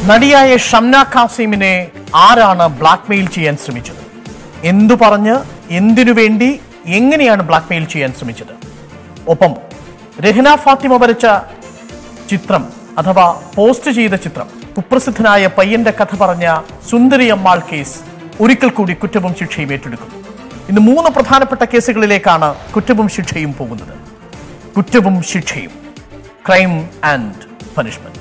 നടിയായ ഷംന ഖാസിമിനെ ആരാണ് ബ്ലാക്ക്മെയിൽ ചെയ്യാൻ ശ്രമിച്ചത് എന്തു പറഞ്ഞ് എന്തിനു വേണ്ടി എങ്ങനെയാണ് ബ്ലാക്ക്മെയിൽ ചെയ്യാൻ ശ്രമിച്ചത് ഒപ്പം രഹ്ന ഫാത്തിമ വരച്ച ചിത്രം അഥവാ പോസ്റ്റ് ചെയ്ത ചിത്രം കുപ്രസിദ്ധനായ പയ്യന്റെ കഥ പറഞ്ഞ സുന്ദരി അമ്മാൾ കേസ് ഒരിക്കൽ കൂടി കുറ്റവും ശിക്ഷയും ഏറ്റെടുക്കും ഇന്ന് മൂന്ന് പ്രധാനപ്പെട്ട കേസുകളിലേക്കാണ് കുറ്റവും ശിക്ഷയും പോകുന്നത് കുറ്റവും ശിക്ഷയും ക്രൈം ആൻഡ് പനിഷ്മെന്റ്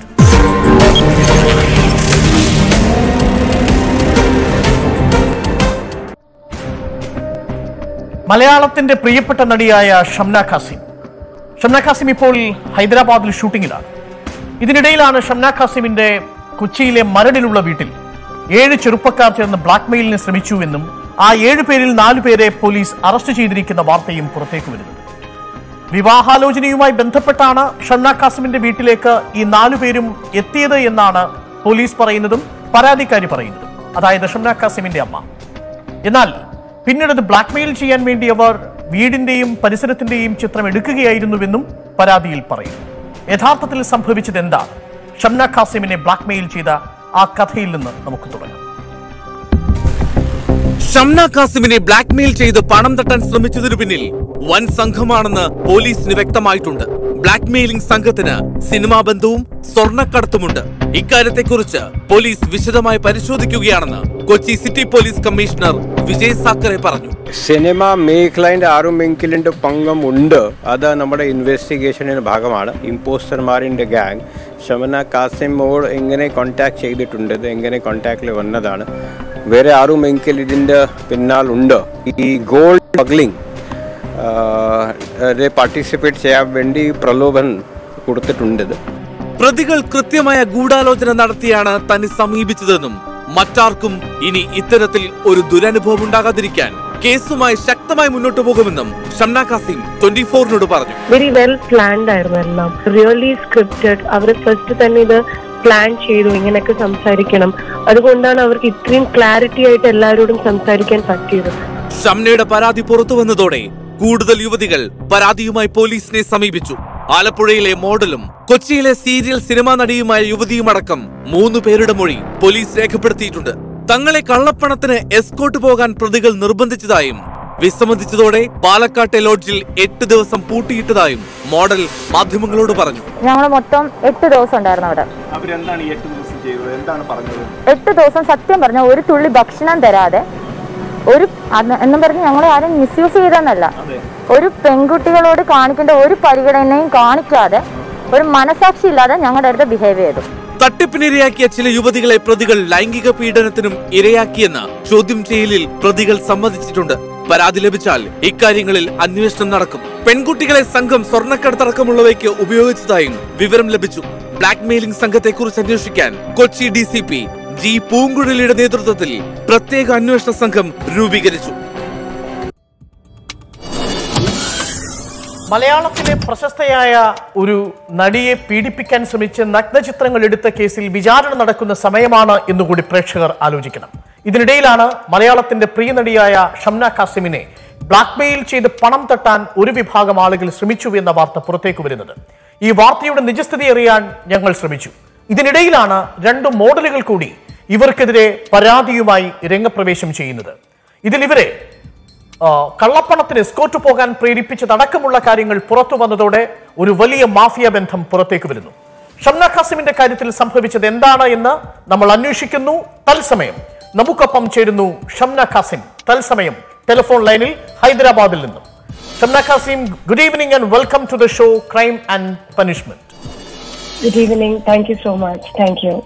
മലയാളത്തിന്റെ പ്രിയപ്പെട്ട നടിയായ ഷംന ഖാസിം ഷംന ഖാസിം ഇപ്പോൾ ഹൈദരാബാദിൽ ഷൂട്ടിങ്ങിലാണ് ഇതിനിടയിലാണ് ഷംന ഖാസിമിന്റെ കൊച്ചിയിലെ മരടിലുള്ള വീട്ടിൽ ഏഴ് ചെറുപ്പക്കാർ ചേർന്ന് ബ്ലാക്ക്മെയിലിന് ശ്രമിച്ചുവെന്നും ആ ഏഴ് പേരിൽ നാലു പേരെ പോലീസ് അറസ്റ്റ് ചെയ്തിരിക്കുന്ന വാർത്തയും പുറത്തേക്ക് വരുന്നത് വിവാഹാലോചനയുമായി ബന്ധപ്പെട്ടാണ് ഷംന ഖാസിമിന്റെ വീട്ടിലേക്ക് ഈ നാലു പേരും എത്തിയത് എന്നാണ് പോലീസ് പറയുന്നതും പരാതിക്കാരി പറയുന്നതും അതായത് ഷംന ഖാസിമിന്റെ അമ്മ എന്നാൽ പിന്നീട് അത് ബ്ലാക്ക്മെയിൽ ചെയ്യാൻ വേണ്ടി അവർ വീടിന്റെയും പരിസരത്തിന്റെയും ചിത്രം എടുക്കുകയായിരുന്നുവെന്നും പരാതിയിൽ പറയുന്നു യഥാർത്ഥത്തിൽ സംഭവിച്ചത് എന്താണ് ഷംന ഖാസിമിനെ ബ്ലാക്ക്മെയിൽ ചെയ്ത ആ കഥയിൽ നിന്ന് നമുക്ക് തുടങ്ങാം ഷംന കാസിമിനെ ബ്ലാക്ക്മെയിൽ ചെയ്ത് പണം തട്ടാൻ ശ്രമിച്ചതിനു പിന്നിൽ വൻ സംഘമാണെന്ന് പോലീസിന് വ്യക്തമായിട്ടുണ്ട് ബ്ലാക്ക്മെയിലിംഗ് സംഘത്തിന് സിനിമാ ബന്ധവും സ്വർണ്ണക്കടത്തുമുണ്ട് ഇക്കാര്യത്തെക്കുറിച്ച് പോലീസ് വിശദമായി പരിശോധിക്കുകയാണെന്ന് Kochi city police commissioner Vijay Sakhare പറഞ്ഞു സിനിമ മേഖലയുടെ ആറുമെങ്കിലിൻ്റെ പങ്കം ഉണ്ട് അത് നമ്മുടെ ഇൻവെസ്റ്റിഗേഷനിൻ്റെ ഭാഗമാണ് ഇമ്പോസ്റ്റർമാരിൻ്റെ ഗ്യാങ് ഷമന കാസിമോട് എങ്ങനെ കോൺടാക്ട് ചെയ്തിട്ടുണ്ട് ഇത് എങ്ങനെ കോൺടാക്റ്റിൽ വന്നതാണ് വേറെ ആറുമെങ്കിൽ ഇതിൻ്റെ പിന്നാലുണ്ട് ഈ ഗോൾഡ് സ്മഗ്ലിംഗ് പാർട്ടിസിപ്പേറ്റ് ചെയ്യാൻ വേണ്ടി പ്രലോഭൻ കൊടുത്തിട്ടുണ്ട് ഇത് പ്രതികൾ കൃത്യമായ ഗൂഢാലോചന നടത്തിയാണ് തന്നെ സമീപിച്ചതെന്നും മറ്റാർക്കും ഇനി ഇത്തരത്തിൽ ഒരു ദുരനുഭവം ഉണ്ടാകാതിരിക്കാൻ കേസുമായി ശക്തമായി മുന്നോട്ടു പോകുമെന്നും ഷംന കാസിം ട്വന്റി ഫോറിനോട് പറഞ്ഞു വെരി വെൽ പ്ലാൻഡ് ആയിരുന്നു എല്ലാം റിയലി സ്ക്രിപ്റ്റഡ് അവർ ഫസ്റ്റ് തന്നെ ഇത് പ്ലാൻ ചെയ്തു ഇങ്ങനെയൊക്കെ സംസാരിക്കണം അതുകൊണ്ടാണ് അവർക്ക് ഇത്രയും ക്ലാരിറ്റി ആയിട്ട് എല്ലാവരോടും സംസാരിക്കാൻ പറ്റിയത് ഷംനയുടെ പരാതി പുറത്തു വന്നതോടെ കൂടുതൽ യുവതികൾ പരാതിയുമായി പോലീസിനെ സമീപിച്ചു ആലപ്പുഴയിലെ മോഡലും കൊച്ചിയിലെ സീരിയൽ സിനിമാ നടിയുമായ യുവതിയുമടക്കം മൂന്ന് പേരുടെ മൊഴി പോലീസ് രേഖപ്പെടുത്തിയിട്ടുണ്ട് തങ്ങളെ കള്ളപ്പണത്തിന് എസ്കോട്ട് പോകാൻ പ്രതികൾ നിർബന്ധിച്ചതായും വിസമ്മതിച്ചതോടെ പാലക്കാട്ടെ ലോഡ്ജിൽ എട്ട് ദിവസം പൂട്ടിയിട്ടതായും മോഡൽ മാധ്യമങ്ങളോട് പറഞ്ഞു ഞങ്ങൾ മൊത്തം എട്ട് ദിവസം ഉണ്ടായിരുന്നു അവിടെ അവരെന്താണ് ഈ എട്ട് ദിവസം ചെയ്തത് എന്താണ് പറഞ്ഞത് എട്ട് ദിവസം സത്യം പറഞ്ഞ ഒരു തുള്ളി ഭക്ഷണം തരാതെ ഒരു അത് എന്നും പറഞ്ഞ് ഞങ്ങൾ ആരും മിസ്യൂസ് ചെയ്തെന്നല്ല ഒരു പെൺകുട്ടികളോട് കാണിക്കേണ്ട ഒരു പരിഗണനയും കാണിക്കാതെ ഒരു മനസാക്ഷി ഇല്ലാതെ ഞങ്ങളുടെ അടുത്ത് ബിഹേവ് ചെയ്തു തട്ടിപ്പിനിരയാക്കിയ ചില യുവതികളെ പ്രതികൾ ലൈംഗിക പീഡനത്തിനും ഇരയാക്കിയെന്ന് ചോദ്യം ചെയ്യലിൽ പ്രതികൾ സമ്മതിച്ചിട്ടുണ്ട് പരാതി ലഭിച്ചാൽ ഇക്കാര്യങ്ങളിൽ അന്വേഷണം നടക്കും പെൺകുട്ടികളെ സംഘം സ്വർണ്ണക്കടത്തടക്കമുള്ളവയ്ക്ക് ഉപയോഗിച്ചതായും വിവരം ലഭിച്ചു ബ്ലാക്ക്മെയിലിംഗ് സംഘത്തെക്കുറിച്ച് അന്വേഷിക്കാൻ Kochi D C P G പൂങ്കുഴലിയുടെ നേതൃത്വത്തിൽ പ്രത്യേക അന്വേഷണ സംഘം രൂപീകരിച്ചു മലയാളത്തിലെ പ്രശസ്തയായ ഒരു നടിയെ പീഡിപ്പിക്കാൻ ശ്രമിച്ച് നഗ്നചിത്രങ്ങൾ എടുത്ത കേസിൽ വിചാരണ നടക്കുന്ന സമയമാണ് എന്നുകൂടി പ്രേക്ഷകർ ആലോചിക്കണം ഇതിനിടയിലാണ് മലയാളത്തിന്റെ പ്രിയ നടിയായ ഷംന കാസിമിനെ ബ്ലാക്ക്മെയിൽ ചെയ്ത് പണം തട്ടാൻ ഒരു വിഭാഗം ആളുകൾ ശ്രമിച്ചു എന്ന വാർത്ത പുറത്തേക്ക് വരുന്നത് ഈ വാർത്തയുടെ നിജസ്ഥിതി അറിയാൻ ഞങ്ങൾ ശ്രമിച്ചു ഇതിനിടയിലാണ് രണ്ട് മോഡലുകൾ കൂടി ഇവർക്കെതിരെ പരാതിയുമായി രംഗപ്രവേശം ചെയ്യുന്നത് ഇതിൽ ഇവരെ ആ, കള്ളപ്പണത്തിന് എസ്കോട്ട് പോകാൻ പ്രേരിപ്പിച്ചതടക്കമുള്ള കാര്യങ്ങൾ പുറത്തു വന്നതോടെ ഒരു വലിയ മാഫിയ ബന്ധം പുറത്തേക്ക് വരുന്നു ഷംന ഖാസിമിന്റെ കാര്യത്തിൽ സംഭവിച്ചത് എന്താണ് എന്ന് നമ്മൾ അന്വേഷിക്കുന്നു തത്സമയം നമുക്കൊപ്പം ചേരുന്നു ഷംന ഖാസിം തത്സമയം ടെലിഫോൺ ലൈനിൽ ഹൈദരാബാദിൽ നിന്നും Shamna Kasim good evening and welcome to the show crime and punishment good evening thank you so much thank you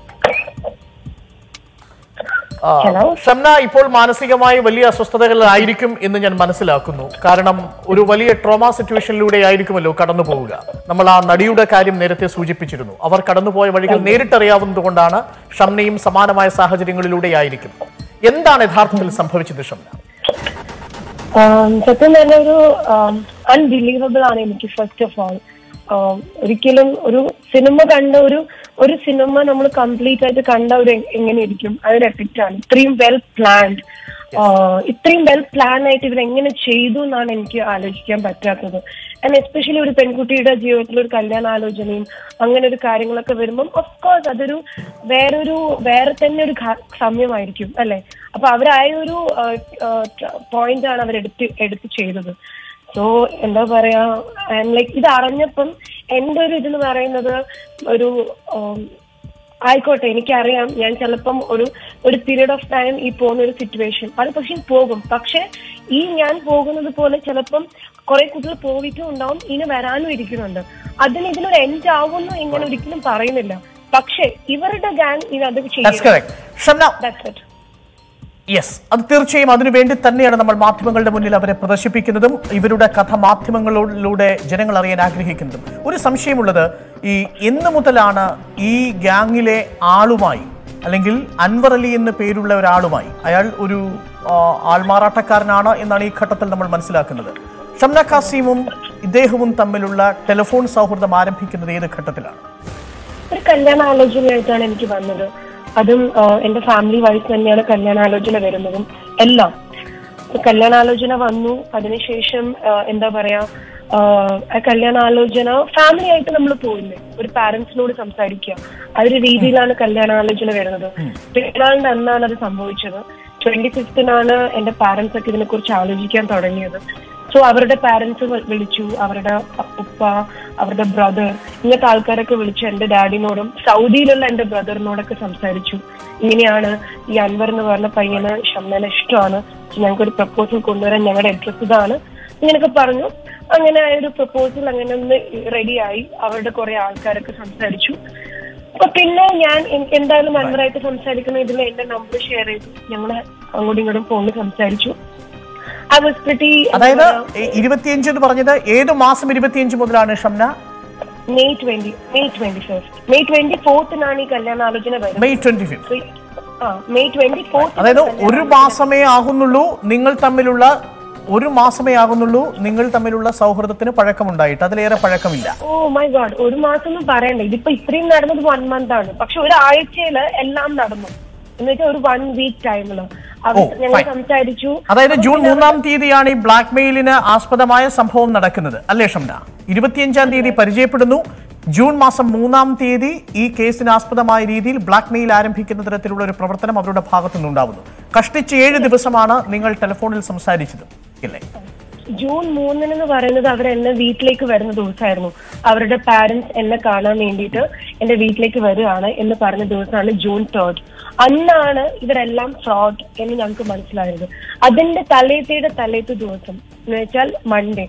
ആ, Hello. ഷംന ഇപ്പോൾ മാനസികമായി വലിയ അസ്വസ്ഥതകളിലായിരിക്കും എന്ന് ഞാൻ മനസ്സിലാക്കുന്നു കാരണം ഒരു വലിയ ട്രോമ സിറ്റുവേഷനിലൂടെ ആയിരിക്കുമല്ലോ കടന്നു പോവുക നമ്മൾ ആ നടിയുടെ കാര്യം നേരത്തെ സൂചിപ്പിച്ചിരുന്നു അവർ കടന്നുപോയ വഴികൾ നേരിട്ടറിയാവുന്നത് കൊണ്ടാണ് ഷംനയും സമാനമായ സാഹചര്യങ്ങളിലൂടെ ആയിരിക്കും എന്താണ് യഥാർത്ഥത്തിൽ സംഭവിച്ചത് ഷംന സത്യം തന്നെ ഒരു അൺബിലീവബിൾ ആണ് എനിക്ക് ഫസ്റ്റ് ഓഫ് ഓൾ ഒരിക്കലും ഒരു സിനിമ കണ്ട ഒരു ഒരു സിനിമ നമ്മൾ കംപ്ലീറ്റ് ആയിട്ട് കണ്ട ഒരു എ- എങ്ങനെയിരിക്കും അതൊരു എഫക്റ്റ് ആണ് ഇത്രയും വെൽ പ്ലാൻഡ് ആഹ് ഇത്രയും വെൽ പ്ലാൻ ആയിട്ട് ഇവർ എങ്ങനെ ചെയ്തു എന്നാണ് എനിക്ക് ആലോചിക്കാൻ പറ്റാത്തത് ആൻഡ് എസ്പെഷ്യലി ഒരു പെൺകുട്ടിയുടെ ജീവിതത്തിൽ ഒരു കല്യാണാലോചനയും അങ്ങനെ ഒരു കാര്യങ്ങളൊക്കെ വരുമ്പം ഓഫ് കോഴ്സ് അതൊരു വേറൊരു വേറെ തന്നെ ഒരു ഘ- സമയമായിരിക്കും അല്ലെ അപ്പൊ അവരായ ഒരു പോയിന്റ് ആണ് അവർ എടുത്ത് എടുത്ത് ചെയ്തത് സോ എന്താ പറയാ ലൈക്ക് ഇത് അറിഞ്ഞപ്പം എന്റെ ഒരു ഇതെന്ന് പറയുന്നത് ഒരു ഉം, ആയിക്കോട്ടെ എനിക്കറിയാം ഞാൻ ചിലപ്പം ഒരു ഒരു പീരീഡ് ഓഫ് ടൈം ഈ പോകുന്ന ഒരു സിറ്റുവേഷൻ അത് പക്ഷെ പോകും പക്ഷെ ഈ ഞാൻ പോകുന്നത് പോലെ ചിലപ്പം കുറെ കുട്ടികൾ പോയിട്ടും ഉണ്ടാവും ഇനി വരാനും ഇരിക്കുന്നുണ്ട് അതിന് ഇതിനൊരു എൻഡ് ആവുമെന്ന് ഞാൻ ഒരിക്കലും പറയുന്നില്ല പക്ഷെ ഇവരുടെ ഗാങ് ഇത് അത് ദാറ്റ്സ് ചെയ്യും correct Shamna That's it. Yes അത് തീർച്ചയായും അതിനുവേണ്ടി തന്നെയാണ് നമ്മൾ മാധ്യമങ്ങളുടെ മുന്നിൽ അവരെ പ്രദർശിപ്പിക്കുന്നതും ഇവരുടെ കഥ മാധ്യമങ്ങളിലൂടെ ജനങ്ങൾ അറിയാൻ ആഗ്രഹിക്കുന്നതും ഒരു സംശയമുള്ളത് ഈ എന്ന് മുതലാണ് ഈ ഗ്യാങ്ങിലെ ആളുമായി അല്ലെങ്കിൽ അൻവർ അലി എന്ന പേരുള്ള ഒരാളുമായി അയാൾ ഒരു ആ, ആൾമാറാട്ടക്കാരനാണ് എന്നാണ് ഈ ഘട്ടത്തിൽ നമ്മൾ മനസ്സിലാക്കുന്നത് ഷംന ഖാസിമും ഇദ്ദേഹവും തമ്മിലുള്ള ടെലിഫോൺ സൗഹൃദം ആരംഭിക്കുന്നത് ഏത് ഘട്ടത്തിലാണ് ഒരു കല്യാണാലോചനയായിട്ടാണ് എനിക്ക് വന്നത് അതും ആ, എന്റെ ഫാമിലി വൈസ് തന്നെയാണ് കല്യാണാലോചന വരുന്നതും എല്ലാം ഇപ്പൊ കല്യാണാലോചന വന്നു അതിനുശേഷം ആ, എന്താ പറയാ ആ, ആ കല്യാണാലോചന ഫാമിലി ആയിട്ട് നമ്മൾ പോയില്ലേ ഒരു പാരന്റ്സിനോട് സംസാരിക്കുക ആ ഒരു രീതിയിലാണ് കല്യാണാലോചന വരുന്നത് പെരുന്നാളിന്റെ അന്നാണ് അത് സംഭവിച്ചത് ട്വന്റി ഫിഫ്തിനാണ് എന്റെ പാരന്റ്സ് ഒക്കെ ഇതിനെക്കുറിച്ച് ആലോചിക്കാൻ തുടങ്ങിയത് സോ അവരുടെ പാരന്റ്സ് വിളിച്ചു അവരുടെ ഉപ്പ അവരുടെ ബ്രദർ ഇങ്ങനത്തെ ആൾക്കാരൊക്കെ വിളിച്ചു എന്റെ ഡാഡിനോടും സൗദിയിലുള്ള എന്റെ ബ്രദറിനോടൊക്കെ സംസാരിച്ചു ഇങ്ങനെയാണ് ഈ അൻവർ എന്ന് പറഞ്ഞ പയ്യന് ഷമ്മനെ ഇഷ്ടമാണ് ഞങ്ങൾക്ക് ഒരു പ്രപ്പോസൽ കൊണ്ടുവരാൻ ഞങ്ങളുടെ അഡ്രസ് ഇതാണ് ഇങ്ങനെയൊക്കെ പറഞ്ഞു അങ്ങനെ ആ ഒരു പ്രപ്പോസൽ അങ്ങനെ ഒന്ന് റെഡിയായി അവരുടെ കുറെ ആൾക്കാരൊക്കെ സംസാരിച്ചു അപ്പൊ പിന്നെ ഞാൻ എനിക്ക് എന്തായാലും അൻവറായിട്ട് സംസാരിക്കുന്ന ഇതിൽ എന്റെ നമ്പർ ഷെയർ ചെയ്തു ഞങ്ങള് അങ്ങോട്ടും ഇങ്ങോട്ടും ഫോണിൽ സംസാരിച്ചു ഐ വാസ് പ്രിറ്റി അതായത് ഈ ഇരുപത്തിയഞ്ച് എന്ന് പറഞ്ഞത് ഏത് മാസം ഇരുപത്തിയഞ്ച് മുതലാണ് Shamna May twenty May twenty first May twenty ഫോർത്തിനാണ് ഈ കല്യാണാലോചന വരുന്നത് മെയ് ട്വന്റി ഫിഫ്ത് ആ മെയ് ട്വന്റി ഫോർത്ത് അതായത് ഒരു മാസമേ ആകുന്നുള്ളൂ നിങ്ങൾ തമ്മിലുള്ള ഒരു മാസമേ ആകുന്നുള്ളൂ നിങ്ങൾ തമ്മിലുള്ള സൗഹൃദത്തിന് പഴക്കമുണ്ടായിട്ട് അതിലേറെ പഴക്കമില്ല ഓ മൈ ഗോഡ് ഒരു മാസം ഒന്നും പറയണ്ട ഇതിപ്പോ ഇത്രയും നടന്നത് വൺ മന്ത് ആണ് പക്ഷെ ഒരാഴ്ചയില് എല്ലാം നടന്നു എന്ന് വെച്ചാൽ ഒരു വൺ വീക്ക് ടൈമില് അവർ ഓ, ഞങ്ങൾ fine. സംസാരിച്ചു അതായത് ജൂൺ മൂന്നാം തീയതിയാണ് ഈ ബ്ലാക്ക് മെയിലിന് ആസ്പദമായ സംഭവം നടക്കുന്നത് അല്ലേ ഷംന ഇരുപത്തിയഞ്ചാം തീയതി പരിചയപ്പെടുന്നു ജൂൺ മാസം മൂന്നാം തീയതി ഈ കേസിന് ആസ്പദമായ രീതിയിൽ ബ്ലാക്ക് മെയിൽ ആരംഭിക്കുന്ന തരത്തിലുള്ള ഒരു പ്രവർത്തനം അവരുടെ ഭാഗത്തു നിന്നുണ്ടാവുന്നു കഷ്ടിച്ച് ഏഴ് ദിവസമാണ് നിങ്ങൾ ടെലിഫോണിൽ സംസാരിച്ചത് ഇല്ലേ ജൂൺ മൂന്നിനെന്ന് പറയുന്നത് അവർ എന്നെ വീട്ടിലേക്ക് വരുന്ന ദിവസമായിരുന്നു അവരുടെ പാരന്റ്സ് എന്നെ കാണാൻ വേണ്ടിയിട്ട് എന്റെ വീട്ടിലേക്ക് വരികയാണ് എന്ന് പറഞ്ഞ ദിവസമാണ് ജൂൺ തേർഡ് അന്നാണ് ഇവരെല്ലാം ഫ്രോഡ് എന്ന് ഞങ്ങൾക്ക് മനസ്സിലായത് അതിന്റെ തലേത്തയുടെ തലേത്ത് ദിവസം എന്ന് വെച്ചാൽ മൺഡേ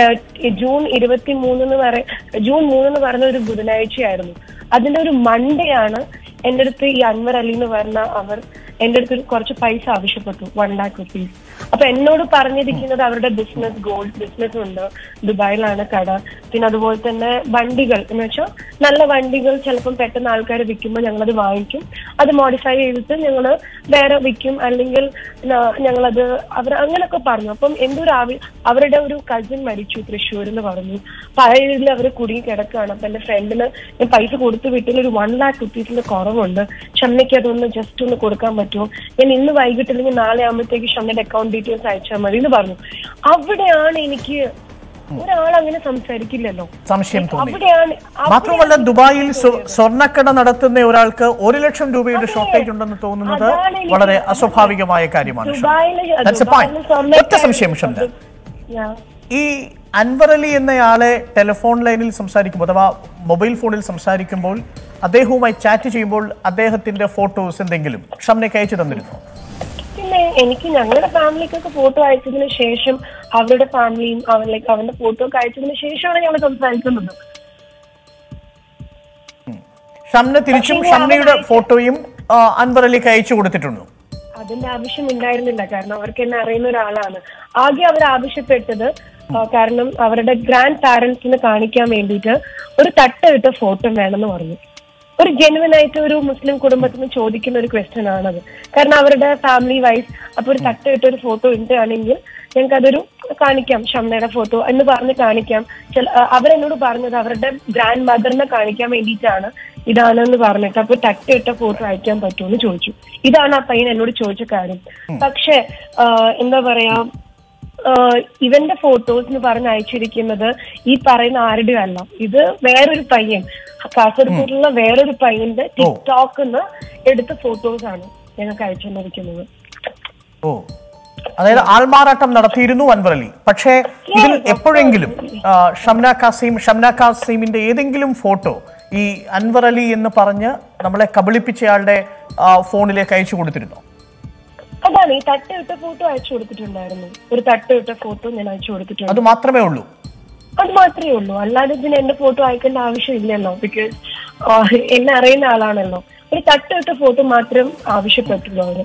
ജൂൺ ഇരുപത്തി മൂന്ന് പറ ജൂൺ മൂന്ന് പറഞ്ഞ ഒരു ബുധനാഴ്ചയായിരുന്നു അതിന്റെ ഒരു മൺഡേ ആണ് എന്റെ അടുത്ത് ഈ അൻവർ അലി എന്ന് പറഞ്ഞ അവർ എന്റെ അടുത്ത് ഒരു കുറച്ച് പൈസ ആവശ്യപ്പെട്ടു വൺ ലാക്ക് റുപ്പീസ് അപ്പൊ എന്നോട് പറഞ്ഞിരിക്കുന്നത് അവരുടെ ബിസിനസ് ഗോൾഡ് ബിസിനസ് ഉണ്ട് ദുബായിലാണ് കട പിന്നെ അതുപോലെ തന്നെ വണ്ടികൾ എന്ന് വെച്ചാൽ നല്ല വണ്ടികൾ ചിലപ്പം പെട്ടെന്ന് ആൾക്കാർ വിൽക്കുമ്പോൾ ഞങ്ങളത് വാങ്ങിക്കും അത് മോഡിഫൈ ചെയ്തിട്ട് ഞങ്ങൾ വേറെ വിൽക്കും അല്ലെങ്കിൽ ന- ഞങ്ങളത് അവർ അങ്ങനെയൊക്കെ പറഞ്ഞു അപ്പം എന്തോ ഒരു ആവി അവരുടെ ഒരു കസിൻ മരിച്ചു തൃശ്ശൂർ എന്ന് പറഞ്ഞു അപ്പൊ ആ രീതിയിൽ അവർ കുടുങ്ങി കിടക്കുകയാണ് അപ്പൊ എന്റെ ഫ്രണ്ടിന് ഞാൻ പൈസ കൊടുത്തു വീട്ടിൽ ഒരു വൺ ലാക്ക് റുപ്പീസിന്റെ കുറവുണ്ട് ഷമ്മയ്ക്ക് അതൊന്ന് ജസ്റ്റ് ഒന്ന് കൊടുക്കാൻ പറ്റുമോ ഞാൻ ഇന്ന് വൈകിട്ട് അല്ലെങ്കിൽ നാളെ ആകുമ്പോഴത്തേക്ക് ഷമ്മയുടെ അക്കൗണ്ട് ഡീറ്റെയിൽസ് അയച്ചാൽ മതി എന്ന് പറഞ്ഞു അവിടെയാണ് എനിക്ക് ഒരാൾ അങ്ങനെ സംസാരിക്കില്ലല്ലോ സംശയം തോന്നി അവിടെയാണ് മാത്രമല്ല ദുബായിൽ സ്വ- സ്വർണ്ണക്കട നടത്തുന്ന ഒരാൾക്ക് ഒരു ലക്ഷം രൂപയുടെ ഷോർട്ടേജ് ഉണ്ടെന്ന് തോന്നുന്നത് അതാണ് എനിക്ക് വളരെ അസ്വാഭാവികമായ കാര്യമാണ് ഷംന. ദുബായില് That's a point. ദുബായില് സ്വർണ്ണ ഒറ്റ സംശയം ഷംന Yeah. ഈ അൻവർ അലി എന്നയാളെ ടെലിഫോൺ ലൈനിൽ സംസാരിക്കുമ്പോൾ അഥവാ മൊബൈൽ ഫോണിൽ സംസാരിക്കുമ്പോൾ അദ്ദേഹവുമായി ചാറ്റ് ചെയ്യുമ്പോൾ അദ്ദേഹത്തിന്റെ ഫോട്ടോസ് എന്തെങ്കിലും ഷംനയ്ക്ക് അയച്ചു തന്നിരുന്നു പിന്നെ എനിക്ക് ഞങ്ങളുടെ ഫാമിലിക്കൊക്കെ ഫോട്ടോ അയച്ചതിന് ശേഷം അവരുടെ ഫാമിലിയും അവർ ലൈക്ക് അവന്റെ ഫോട്ടോ ഒക്കെ അയച്ചതിന് ശേഷമാണ് ഞങ്ങൾ സംസാരിക്കുന്നത് ഷംന തിരിച്ചും പക്ഷേ ഷംനയുടെ അവൻ ഫോട്ടോയും ആ, അൻവർ അലിക്ക് അയച്ചു കൊടുത്തിട്ടുണ്ട് അതിന്റെ ആവശ്യം ഉണ്ടായിരുന്നില്ല കാരണം അവർക്ക് എന്നെ അറിയുന്ന ഒരാളാണ് ആകെ അവർ ആവശ്യപ്പെട്ടത് ആ, കാരണം അവരുടെ ഗ്രാൻഡ് പാരന്റ്സിന് കാണിക്കാൻ വേണ്ടിയിട്ട് ഒരു തട്ടയിട്ട ഫോട്ടോ വേണമെന്ന് പറഞ്ഞു ഒരു ജെനുവൻ ആയിട്ട് ഒരു മുസ്ലിം കുടുംബത്തിൽ നിന്ന് ചോദിക്കുന്ന ഒരു ക്വസ്റ്റ്യൻ ആണത് കാരണം അവരുടെ ഫാമിലി വൈസ് അപ്പൊ ഒരു തട്ടയിട്ട ഒരു ഫോട്ടോ ഇട്ടാണെങ്കിൽ ഞങ്ങൾക്ക് അതൊരു കാണിക്കാം ഷംനയുടെ ഫോട്ടോ എന്ന് പറഞ്ഞ് കാണിക്കാം ചില ആ, അവരെന്നോട് പറഞ്ഞത് അവരുടെ ഗ്രാൻഡ് മദറിനെ കാണിക്കാൻ വേണ്ടിയിട്ടാണ് ഇതാണെന്ന് പറഞ്ഞിട്ട് അപ്പൊ തട്ടിയിട്ട ഫോട്ടോ അയക്കാൻ പറ്റുമെന്ന് ചോദിച്ചു ഇതാണ് ആ പയ്യൻ എന്നോട് ചോദിച്ച കാര്യം പക്ഷെ ആ, എന്താ പറയാ ആ, ഇവന്റെ ഫോട്ടോസ് എന്ന് പറഞ്ഞ് അയച്ചിരിക്കുന്നത് ഈ പറയുന്ന ആരുടെയും അല്ല ഇത് വേറൊരു പയ്യൻ കാസർഗോഡിലുള്ള വേറൊരു പയ്യന്റെ ടിക്ടോക്കിന്ന് എടുത്ത ഫോട്ടോസ് ആണ് ഞങ്ങൾക്ക് അയച്ചു തന്നിരിക്കുന്നത് ഓ അതായത് ആൾമാറാട്ടം നടത്തിയിരുന്നു അൻവർ അലി പക്ഷേ ഇതിൽ എപ്പോഴെങ്കിലും ആ, ഷംന കാസിം ഷംന കാസിമിന്റെ ഏതെങ്കിലും ഫോട്ടോ ഈ അൻവർ അലി എന്ന് പറഞ്ഞ് നമ്മളെ കബളിപ്പിച്ചയാളുടെ ആ, ഫോണിലേക്ക് അയച്ചു കൊടുത്തിരുന്നു അതാണ് ഈ തട്ടിയിട്ട ഫോട്ടോ അയച്ചു കൊടുത്തിട്ടുണ്ടായിരുന്നു ഒരു തട്ടിയിട്ട ഫോട്ടോ ഞാൻ അയച്ചു കൊടുത്തിട്ടുണ്ട് അത് മാത്രമേ ഉള്ളൂ അത് മാത്രമേ ഉള്ളൂ അല്ലാതെ ഇതിന് എന്റെ ഫോട്ടോ അയക്കേണ്ട ആവശ്യമില്ലല്ലോ ബിക്കോസ് എന്നെ അറിയുന്ന ആളാണല്ലോ ഒരു തട്ടിട്ട ഫോട്ടോ മാത്രം ആവശ്യപ്പെട്ടുള്ളൂ അവര്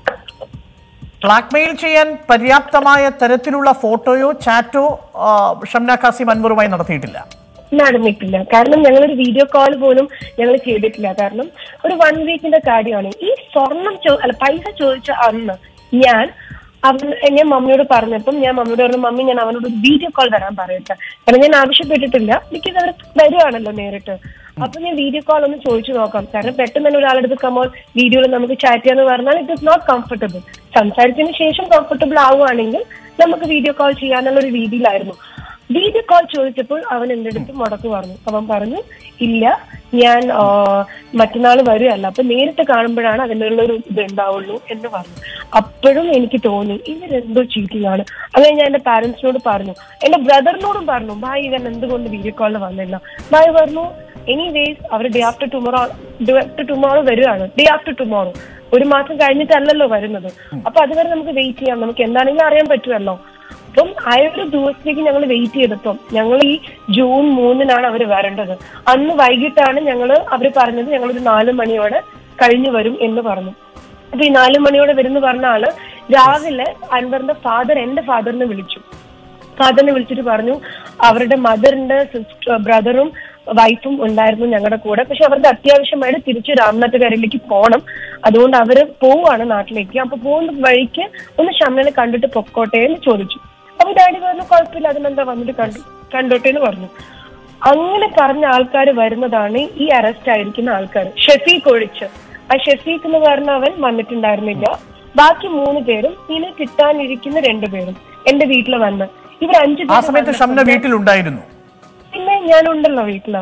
ബ്ലാക്ക്മെയിൽ ചെയ്യാൻ പര്യാപ്തമായ തരത്തിലുള്ള ഫോട്ടോയോ ചാറ്റോ ആ, ഷംന കാസിം അൻവറുമായി നടത്തിയിട്ടില്ല നടന്നിട്ടില്ല കാരണം ഞങ്ങളൊരു വീഡിയോ കോൾ പോലും ഞങ്ങൾ ചെയ്തിട്ടില്ല കാരണം ഒരു വൺ വീക്കിന്റെ കാര്യമാണ് ഈ സ്വർണം ചോ- അല്ല പൈസ ചോദിച്ച അന്ന് ഞാൻ അവൻ ഞാൻ മമ്മിയോട് പറഞ്ഞപ്പം ഞാൻ മമ്മിയോട് പറഞ്ഞു മമ്മി ഞാൻ അവനോട് ഒരു വീഡിയോ കോൾ വരാൻ പറയട്ടെ കാരണം ഞാൻ ആവശ്യപ്പെട്ടിട്ടില്ല ബിക്കോസ് അവർ വരുവാണല്ലോ നേരിട്ട് അപ്പൊ ഞാൻ വീഡിയോ കോൾ ഒന്ന് ചോദിച്ചു നോക്കാം കാരണം പെട്ടെന്ന് തന്നെ ഒരാളെടുത്ത് കമോൾ വീഡിയോയിൽ നമുക്ക് ചാറ്റ് ചെയ്യാന്ന് പറഞ്ഞാൽ ഇറ്റ് ഇസ് നോട്ട് കംഫർട്ടബിൾ സംസാരിച്ചതിന് ശേഷം കംഫർട്ടബിൾ ആവുകയാണെങ്കിൽ നമുക്ക് വീഡിയോ കോൾ ചെയ്യാനുള്ള ഒരു രീതിയിലായിരുന്നു വീഡിയോ കോൾ ചോദിച്ചപ്പോൾ അവൻ എന്റെ അടുത്ത് മുടക്ക് പറഞ്ഞു അവൻ പറഞ്ഞു ഇല്ല ഞാൻ ആ, മറ്റന്നാൾ വരുമല്ല അപ്പൊ നേരിട്ട് കാണുമ്പോഴാണ് അതിനുള്ള ഒരു ഇത് ഉണ്ടാവുള്ളൂ എന്ന് പറഞ്ഞു അപ്പോഴും എനിക്ക് തോന്നി ഇവരെന്തോ ചീറ്റിംഗ് ആണ് അങ്ങനെ ഞാൻ എന്റെ പാരന്റ്സിനോട് പറഞ്ഞു എന്റെ ബ്രദറിനോടും പറഞ്ഞു ഭായ് ഇവൻ എന്തുകൊണ്ട് വീഡിയോ കോളിൽ വന്നില്ല ഭായ് പറഞ്ഞു എനിവേസ് അവർ day after tomorrow day after tomorrow വരുവാണ് ഡേ ആഫ്റ്റർ ടുമോറോ ഒരു മാസം കഴിഞ്ഞിട്ടല്ലല്ലോ വരുന്നത് അപ്പൊ അതുവരെ നമുക്ക് വെയിറ്റ് ചെയ്യാം നമുക്ക് എന്താണെങ്കിലും അറിയാൻ പറ്റുമല്ലോ അപ്പം ആ ഒരു ദിവസത്തേക്ക് ഞങ്ങൾ വെയിറ്റ് ചെയ്തപ്പം ഞങ്ങൾ ഈ ജൂൺ മൂന്നിനാണ് അവർ വരേണ്ടത് അന്ന് വൈകിട്ടാണ് ഞങ്ങൾ അവർ പറഞ്ഞത് ഞങ്ങൾ ഒരു നാല് മണിയോടെ കഴിഞ്ഞു വരും എന്ന് പറഞ്ഞു അപ്പൊ ഈ നാല് മണിയോടെ വരുന്ന പറഞ്ഞ ആള് രാവിലെ അൻവറിന്റെ ഫാദർ എന്റെ ഫാദറിനെ വിളിച്ചു ഫാദറിനെ വിളിച്ചിട്ട് പറഞ്ഞു അവരുടെ മദറിന്റെ സിസ്റ്റർ ബ്രദറും വൈഫും ഉണ്ടായിരുന്നു ഞങ്ങളുടെ കൂടെ പക്ഷെ അവർക്ക് അത്യാവശ്യമായിട്ട് തിരിച്ച് രാംനാഥുകാരിലേക്ക് പോകണം അതുകൊണ്ട് അവര് പോവാണ് നാട്ടിലേക്ക് അപ്പൊ പോകുന്ന വഴിക്ക് ഒന്ന് ഷമ്മനെ കണ്ടിട്ട് പൊക്കോട്ടെ എന്ന് ചോദിച്ചു അപ്പൊ ഡാഡി പറഞ്ഞു കുഴപ്പമില്ല അതിനെന്താ വന്നിട്ട് കണ്ടു കണ്ടോട്ടെ എന്ന് പറഞ്ഞു അങ്ങനെ പറഞ്ഞ ആൾക്കാർ വരുന്നതാണ് ഈ അറസ്റ്റ് ആയിരിക്കുന്ന ആൾക്കാർ ഷെഫീഖ് ഒഴിച്ച് ആ ഷെഫീഖ് എന്ന് പറഞ്ഞ അവൻ വന്നിട്ടുണ്ടായിരുന്നില്ല ബാക്കി മൂന്ന് പേരും ഇനി കിട്ടാനിരിക്കുന്ന രണ്ടുപേരും എന്റെ വീട്ടിൽ വന്ന് ഇവർ അഞ്ചു ആ സമയത്ത് ഷംന വീട്ടിലുണ്ടായിരുന്നു പിന്നെ ഞാനുണ്ടല്ലോ വീട്ടില്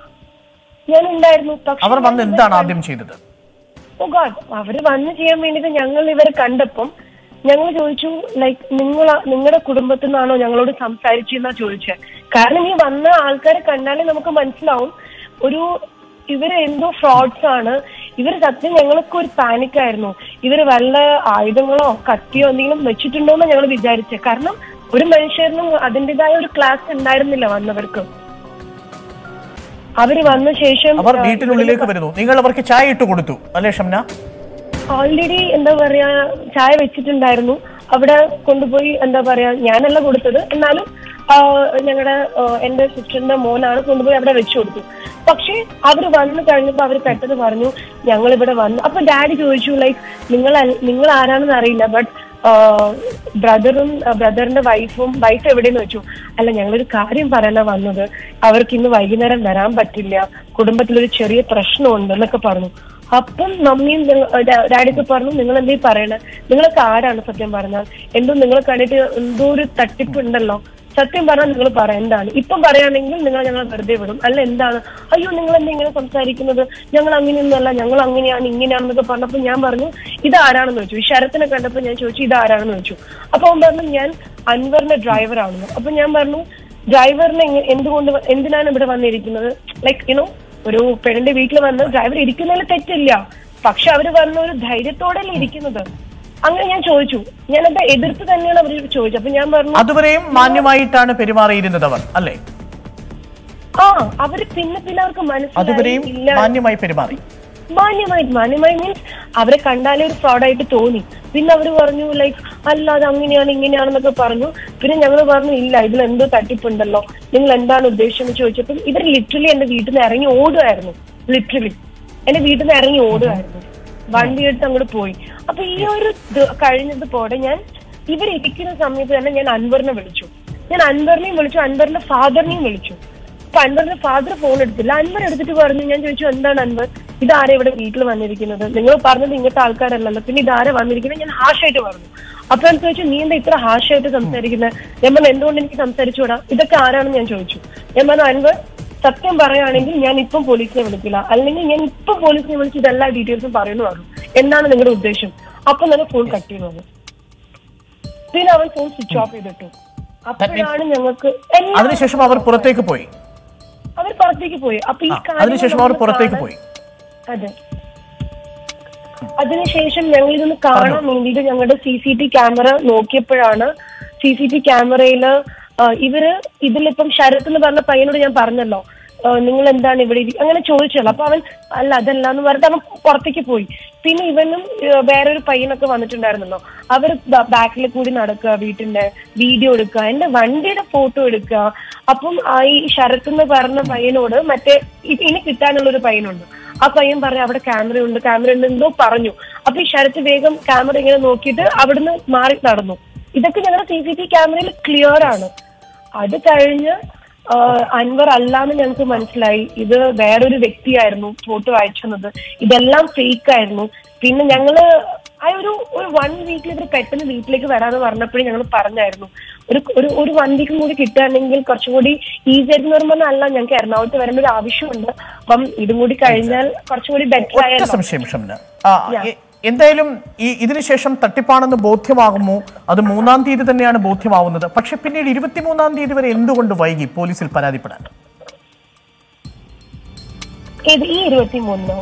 ഞാൻ ഉണ്ടായിരുന്നു പക്ഷെ അവർ വന്ന് എന്താണ് ആദ്യം ചെയ്തത് ഓ ഗാഡ് അവര് വന്ന് ചെയ്യാൻ വേണ്ടിട്ട് ഞങ്ങൾ ഇവരെ കണ്ടപ്പം ഞങ്ങൾ ചോദിച്ചു ലൈക്ക് നിങ്ങൾ നിങ്ങളുടെ കുടുംബത്തിൽ നിന്നാണോ ഞങ്ങളോട് സംസാരിച്ചെന്നാ ചോദിച്ചത് കാരണം ഈ വന്ന ആൾക്കാരെ കണ്ടാലേ നമുക്ക് മനസ്സിലാവും ഒരു ഇവര് എന്തോ ഫ്രോഡ്സ് ആണ് ഇവർ സത്യം ഞങ്ങൾക്ക് ഒരു പാനിക് ആയിരുന്നു ഇവര് വല്ല ആയുധങ്ങളോ കത്തിയോ എന്തെങ്കിലും വെച്ചിട്ടുണ്ടോ എന്ന് ഞങ്ങൾ വിചാരിച്ചത് കാരണം ഒരു മനുഷ്യരിനും അതിൻ്റെതായ ഒരു ക്ലാസ് ഉണ്ടായിരുന്നില്ല വന്നവർക്ക് അവര് വന്ന ശേഷം അവർ ആ, വീട്ടിനുള്ളിലേക്ക് വരുന്നു നിങ്ങൾ അവർക്ക് ചായ ഇട്ട് കൊടുത്തു അല്ലേ ഷംന ഓൾറെഡി എന്താ പറയാ ചായ വെച്ചിട്ടുണ്ടായിരുന്നു അവിടെ കൊണ്ടുപോയി എന്താ പറയാ ഞാനല്ല കൊടുത്തത് എന്നാലും ഞങ്ങളുടെ എന്റെ സിസ്റ്ററിന്റെ മോനാണ് കൊണ്ടുപോയി അവിടെ വെച്ചു കൊടുത്തു പക്ഷെ അവര് വന്നു കഴിഞ്ഞപ്പോ അവര് പെട്ടെന്ന് പറഞ്ഞു ഞങ്ങൾ ഇവിടെ വന്നു അപ്പൊ ഡാഡി ചോദിച്ചു ലൈക്ക് നിങ്ങൾ നിങ്ങൾ ആരാണെന്ന് അറിയില്ല ബട്ട് ബ്രദറും ബ്രദറിന്റെ വൈഫും വൈഫ് എവിടെയെന്ന് വെച്ചു അല്ല ഞങ്ങളൊരു കാര്യം പറയാനാ വന്നത് അവർക്ക് ഇന്ന് വൈകുന്നേരം വരാൻ പറ്റില്ല കുടുംബത്തിലൊരു ചെറിയ പ്രശ്നമുണ്ട് എന്നൊക്കെ പറഞ്ഞു അപ്പം മമ്മിയും ഡാഡിയൊക്കെ പറഞ്ഞു നിങ്ങൾ എന്തേ പറയണേ നിങ്ങളൊക്കെ ആരാണ് സത്യം പറഞ്ഞാൽ എന്തോ നിങ്ങളെ കണ്ടിട്ട് എന്തോ ഒരു തട്ടിപ്പ് ഉണ്ടല്ലോ സത്യം പറഞ്ഞാൽ നിങ്ങൾ പറ എന്താണ് ഇപ്പം പറയുകയാണെങ്കിൽ നിങ്ങൾ ഞങ്ങൾ വെറുതെ വിടും അല്ല എന്താണ് അയ്യോ നിങ്ങൾ എന്താ ഇങ്ങനെ സംസാരിക്കുന്നത് ഞങ്ങൾ അങ്ങനെയൊന്നുമല്ല ഞങ്ങൾ അങ്ങനെയാണ് ഇങ്ങനെയാണെന്നൊക്കെ പറഞ്ഞപ്പോൾ ഞാൻ പറഞ്ഞു ഇതാരാണെന്ന് ചോദിച്ചു ഈ ശരത്തിനെ കണ്ടപ്പോൾ ഞാൻ ചോദിച്ചു ഇതാരാണെന്ന് ചോദിച്ചു അപ്പൊ അവൻ പറഞ്ഞു ഞാൻ അൻവറിന്റെ ഡ്രൈവറാണെന്ന് അപ്പൊ ഞാൻ പറഞ്ഞു ഡ്രൈവറിനെ എങ്ങ- എന്തുകൊണ്ട് വ- എന്തിനാണ് ഇവിടെ വന്നിരിക്കുന്നത് ലൈക്ക് യുനോ ഒരു പെണ്ണിന്റെ വീട്ടിൽ വന്ന് ഡ്രൈവർ ഇരിക്കുന്നതിൽ തെറ്റില്ല പക്ഷെ അവര് വന്ന ഒരു ധൈര്യത്തോടെയല്ലേ ഇരിക്കുന്നത് അങ്ങനെ ഞാൻ ചോദിച്ചു ഞാനത് എതിർത്ത് തന്നെയാണ് അവരോട് ചോദിച്ചത് അപ്പൊ ഞാൻ പറഞ്ഞു അതുവരെയും മാന്യമായിട്ടാണ് പെരുമാറിയിരുന്നത് അവർ അല്ലേ ആ അവര് പിന്നെ പിന്നെ അവർക്ക് മനസ്സിലായി അതുവരെയും ഇല്ല മാന്യമായി പെരുമാറി മാന്യമായി മാന്യമായി മീൻസ് അവരെ കണ്ടാലേ ഒരു ഫ്രോഡായിട്ട് തോന്നി പിന്നെ അവര് പറഞ്ഞു ലൈക്ക് അല്ല അത് അങ്ങനെയാണ് ഇങ്ങനെയാണെന്നൊക്കെ പറഞ്ഞു പിന്നെ ഞങ്ങൾ പറഞ്ഞു ഇല്ല ഇതിൽ എന്തോ തട്ടിപ്പുണ്ടല്ലോ നിങ്ങൾ എന്താണ് ഉദ്ദേശിച്ചെന്ന് ചോദിച്ചപ്പോൾ ഇവർ ലിറ്ററലി എന്റെ വീട്ടിൽ നിന്ന് ഇറങ്ങി ഓടുമായിരുന്നു ലിറ്ററലി എന്റെ വീട്ടിൽ നിന്ന് ഇറങ്ങി ഓടുമായിരുന്നു വണ്ടി എടുത്ത് അങ്ങോട്ട് പോയി അപ്പൊ ഈ ഒരു ഇത് കഴിഞ്ഞത് പോലെ ഞാൻ ഇവരിരിക്കുന്ന സമയത്ത് തന്നെ ഞാൻ അൻവറിനെ വിളിച്ചു ഞാൻ അൻവറിനെയും വിളിച്ചു അൻവറിന്റെ ഫാദറിനെയും വിളിച്ചു അപ്പൊ അൻവറിന്റെ ഫാദർ ഫോൺ എടുത്തില്ല അൻവർ എടുത്തിട്ട് പറഞ്ഞു ഞാൻ ചോദിച്ചു എന്താണ് അൻവർ ഇതാരാ ഇവിടെ വീട്ടിൽ വന്നിരിക്കുന്നത് നിങ്ങൾ പറഞ്ഞത് ഇങ്ങനത്തെ ആൾക്കാരല്ലല്ലോ പിന്നെ ഇതാരാ വന്നിരിക്കുന്നത് ഞാൻ ഹാഷായിട്ട് പറഞ്ഞു അപ്പൊ എനിക്ക് ചോദിച്ചു നീ എന്താ ഇത്ര ഹാഷായിട്ട് സംസാരിക്കുന്നത് ഞാൻ പറഞ്ഞു എന്തുകൊണ്ട് എനിക്ക് സംസാരിച്ചുകൂടാ ഇതൊക്കെ ആരാണെന്ന് ഞാൻ ചോദിച്ചു ഞാൻ പറഞ്ഞു അൻവർ സത്യം പറയുകയാണെങ്കിൽ ഞാൻ ഇപ്പം പോലീസിനെ വിളിക്കില്ല അല്ലെങ്കിൽ ഞാൻ ഇപ്പം പോലീസിനെ വിളിച്ച് ഇതെല്ലാ ഡീറ്റെയിൽസും പറയുന്നു പറഞ്ഞു എന്താണ് നിങ്ങളുടെ ഉദ്ദേശം അപ്പൊ തന്നെ ഫോൺ കട്ട് ചെയ്തു വന്നു പിന്നെ അവൻ ഫോൺ സ്വിച്ച് ഓഫ് ചെയ്തിട്ടു അപ്പോഴാണ് ഞങ്ങൾക്ക് എല്ലാ- അതിനുശേഷം അവർ പുറത്തേക്ക് പോയി അവർ പുറത്തേക്ക് പോയി അപ്പൊ ഈ ആ, കാര്യങ്ങൾ അതിനുശേഷം അവർ നമ്മൾ പുറത്തേക്ക് കാണാൻ- പോയി അതെ അതിനുശേഷം ഞങ്ങൾ ഇതൊന്ന് കാണാൻ വേണ്ടിയിട്ട് ഞങ്ങളുടെ സി സി ടി ക്യാമറ നോക്കിയപ്പോഴാണ് സി സി ടി ക്യാമറയില് ഇവര് ഇതിലിപ്പം ശരത് എന്ന് പറഞ്ഞ പയ്യനോട് ഞാൻ പറഞ്ഞല്ലോ ആ, നിങ്ങൾ എന്താണ് ഇവിടെ ഇരി- അങ്ങനെ ചോദിച്ചല്ലോ അപ്പൊ അവൻ അല്ല അതല്ല എന്ന് പറഞ്ഞിട്ട് അവൻ പുറത്തേക്ക് പോയി പിന്നെ ഇവനും ആ, വേറൊരു പയ്യനൊക്കെ വന്നിട്ടുണ്ടായിരുന്നല്ലോ അവർ ബാക്കിൽ കൂടി നടക്കുക വീട്ടിന്റെ വീഡിയോ എടുക്കുക എന്റെ വണ്ടിയുടെ ഫോട്ടോ എടുക്കുക അപ്പം ആ ഈ ശരത് എന്ന് പറഞ്ഞ പയ്യനോട് മറ്റേ ഇ- ഇനി കിട്ടാനുള്ള ഒരു പയ്യനുണ്ട് ആ പയ്യൻ പറഞ്ഞു അവിടെ ക്യാമറ ഉണ്ട് ക്യാമറ ഉണ്ട് എന്തോ പറഞ്ഞു അപ്പൊ ഈ ശരത്ത് വേഗം ക്യാമറ ഇങ്ങനെ നോക്കിയിട്ട് അവിടുന്ന് മാറി നടന്നു ഇതൊക്കെ ഞങ്ങളുടെ സി സി ടി ക്യാമറയിൽ ക്ലിയർ ആണ് അത് കഴിഞ്ഞ് ആ, അൻവർ അല്ലാന്ന് ഞങ്ങൾക്ക് മനസ്സിലായി ഇത് വേറൊരു വ്യക്തിയായിരുന്നു ഫോട്ടോ അയച്ചത് ഇതെല്ലാം ഫേക്ക് ആയിരുന്നു പിന്നെ ഞങ്ങള് ആ ഒരു ഒരു വൺ വീക്കിൽ ഇവർ പെട്ടെന്ന് വീട്ടിലേക്ക് വരാന്ന് പറഞ്ഞപ്പോഴും ഞങ്ങൾ പറഞ്ഞായിരുന്നു ഒരു ഒരു ഒരു വൺ വീക്കും കൂടി കിട്ടുകയാണെങ്കിൽ കുറച്ചും കൂടി ഈസി ആയിരുന്നു പറയുമ്പോൾ അല്ല ഞങ്ങൾക്ക് എറണാകുളത്ത് വരേണ്ട ഒരു ആവശ്യമുണ്ട് അപ്പം ഇതും കൂടി കഴിഞ്ഞാൽ കുറച്ചും കൂടി ബെറ്റർ ഒറ്റ ആയല്ലോ സംശയം ഷംന ആ, എ- എന്തായാലും ഈ ഇതിനുശേഷം തട്ടിപ്പാണെന്ന് ബോധ്യമാകുമോ അത് മൂന്നാം തീയതി തന്നെയാണ് ബോധ്യമാവുന്നത് പക്ഷെ പിന്നീട് ഇരുപത്തിമൂന്നാം തീയതി വരെ എന്തുകൊണ്ട് വൈകി പോലീസിൽ പരാതിപ്പെടാൻ ഏത് ഈ ഇരുപത്തി മൂന്നോ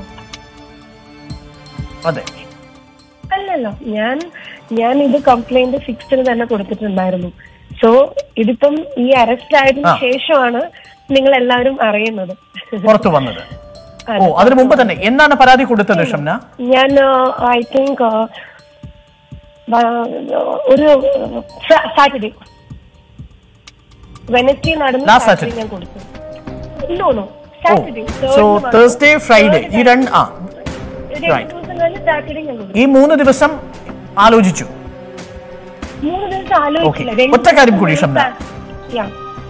അതെ അല്ലല്ലോ ഞാൻ ഞാൻ ഇത് കംപ്ലൈന്റ് സിക്സ്റ്റിന് തന്നെ കൊടുത്തിട്ടുണ്ടായിരുന്നു സോ ഇതിപ്പം ഈ അറസ്റ്റ് ആയതിനു ആ. ശേഷമാണ് നിങ്ങൾ എല്ലാവരും അറിയുന്നത് പുറത്തു വന്നത് ഓ അതിനു മുമ്പ് തന്നെ എന്നാണ് പരാതി കൊടുത്തത് ഷംന ഞാൻ ഐ തിങ്ക് ഒരു സാറ്റർഡേ വെനസ്ഡേ നടന്ന Last സാറ്റർഡേ Saturday. ഞാൻ കൊടുത്തു no no oh Saturday so Thursday Friday ഈ രണ്ട് ആ right. ദിവസം കഴിഞ്ഞ് സാറ്റർഡേ ഞാൻ കൊടുത്തു ഈ മൂന്ന് ദിവസം ആലോചിച്ചു മൂന്ന് ദിവസം ആലോചിച്ചില്ല Okay. ഒറ്റ കാര്യം കൂടി, ഷംന. Yeah.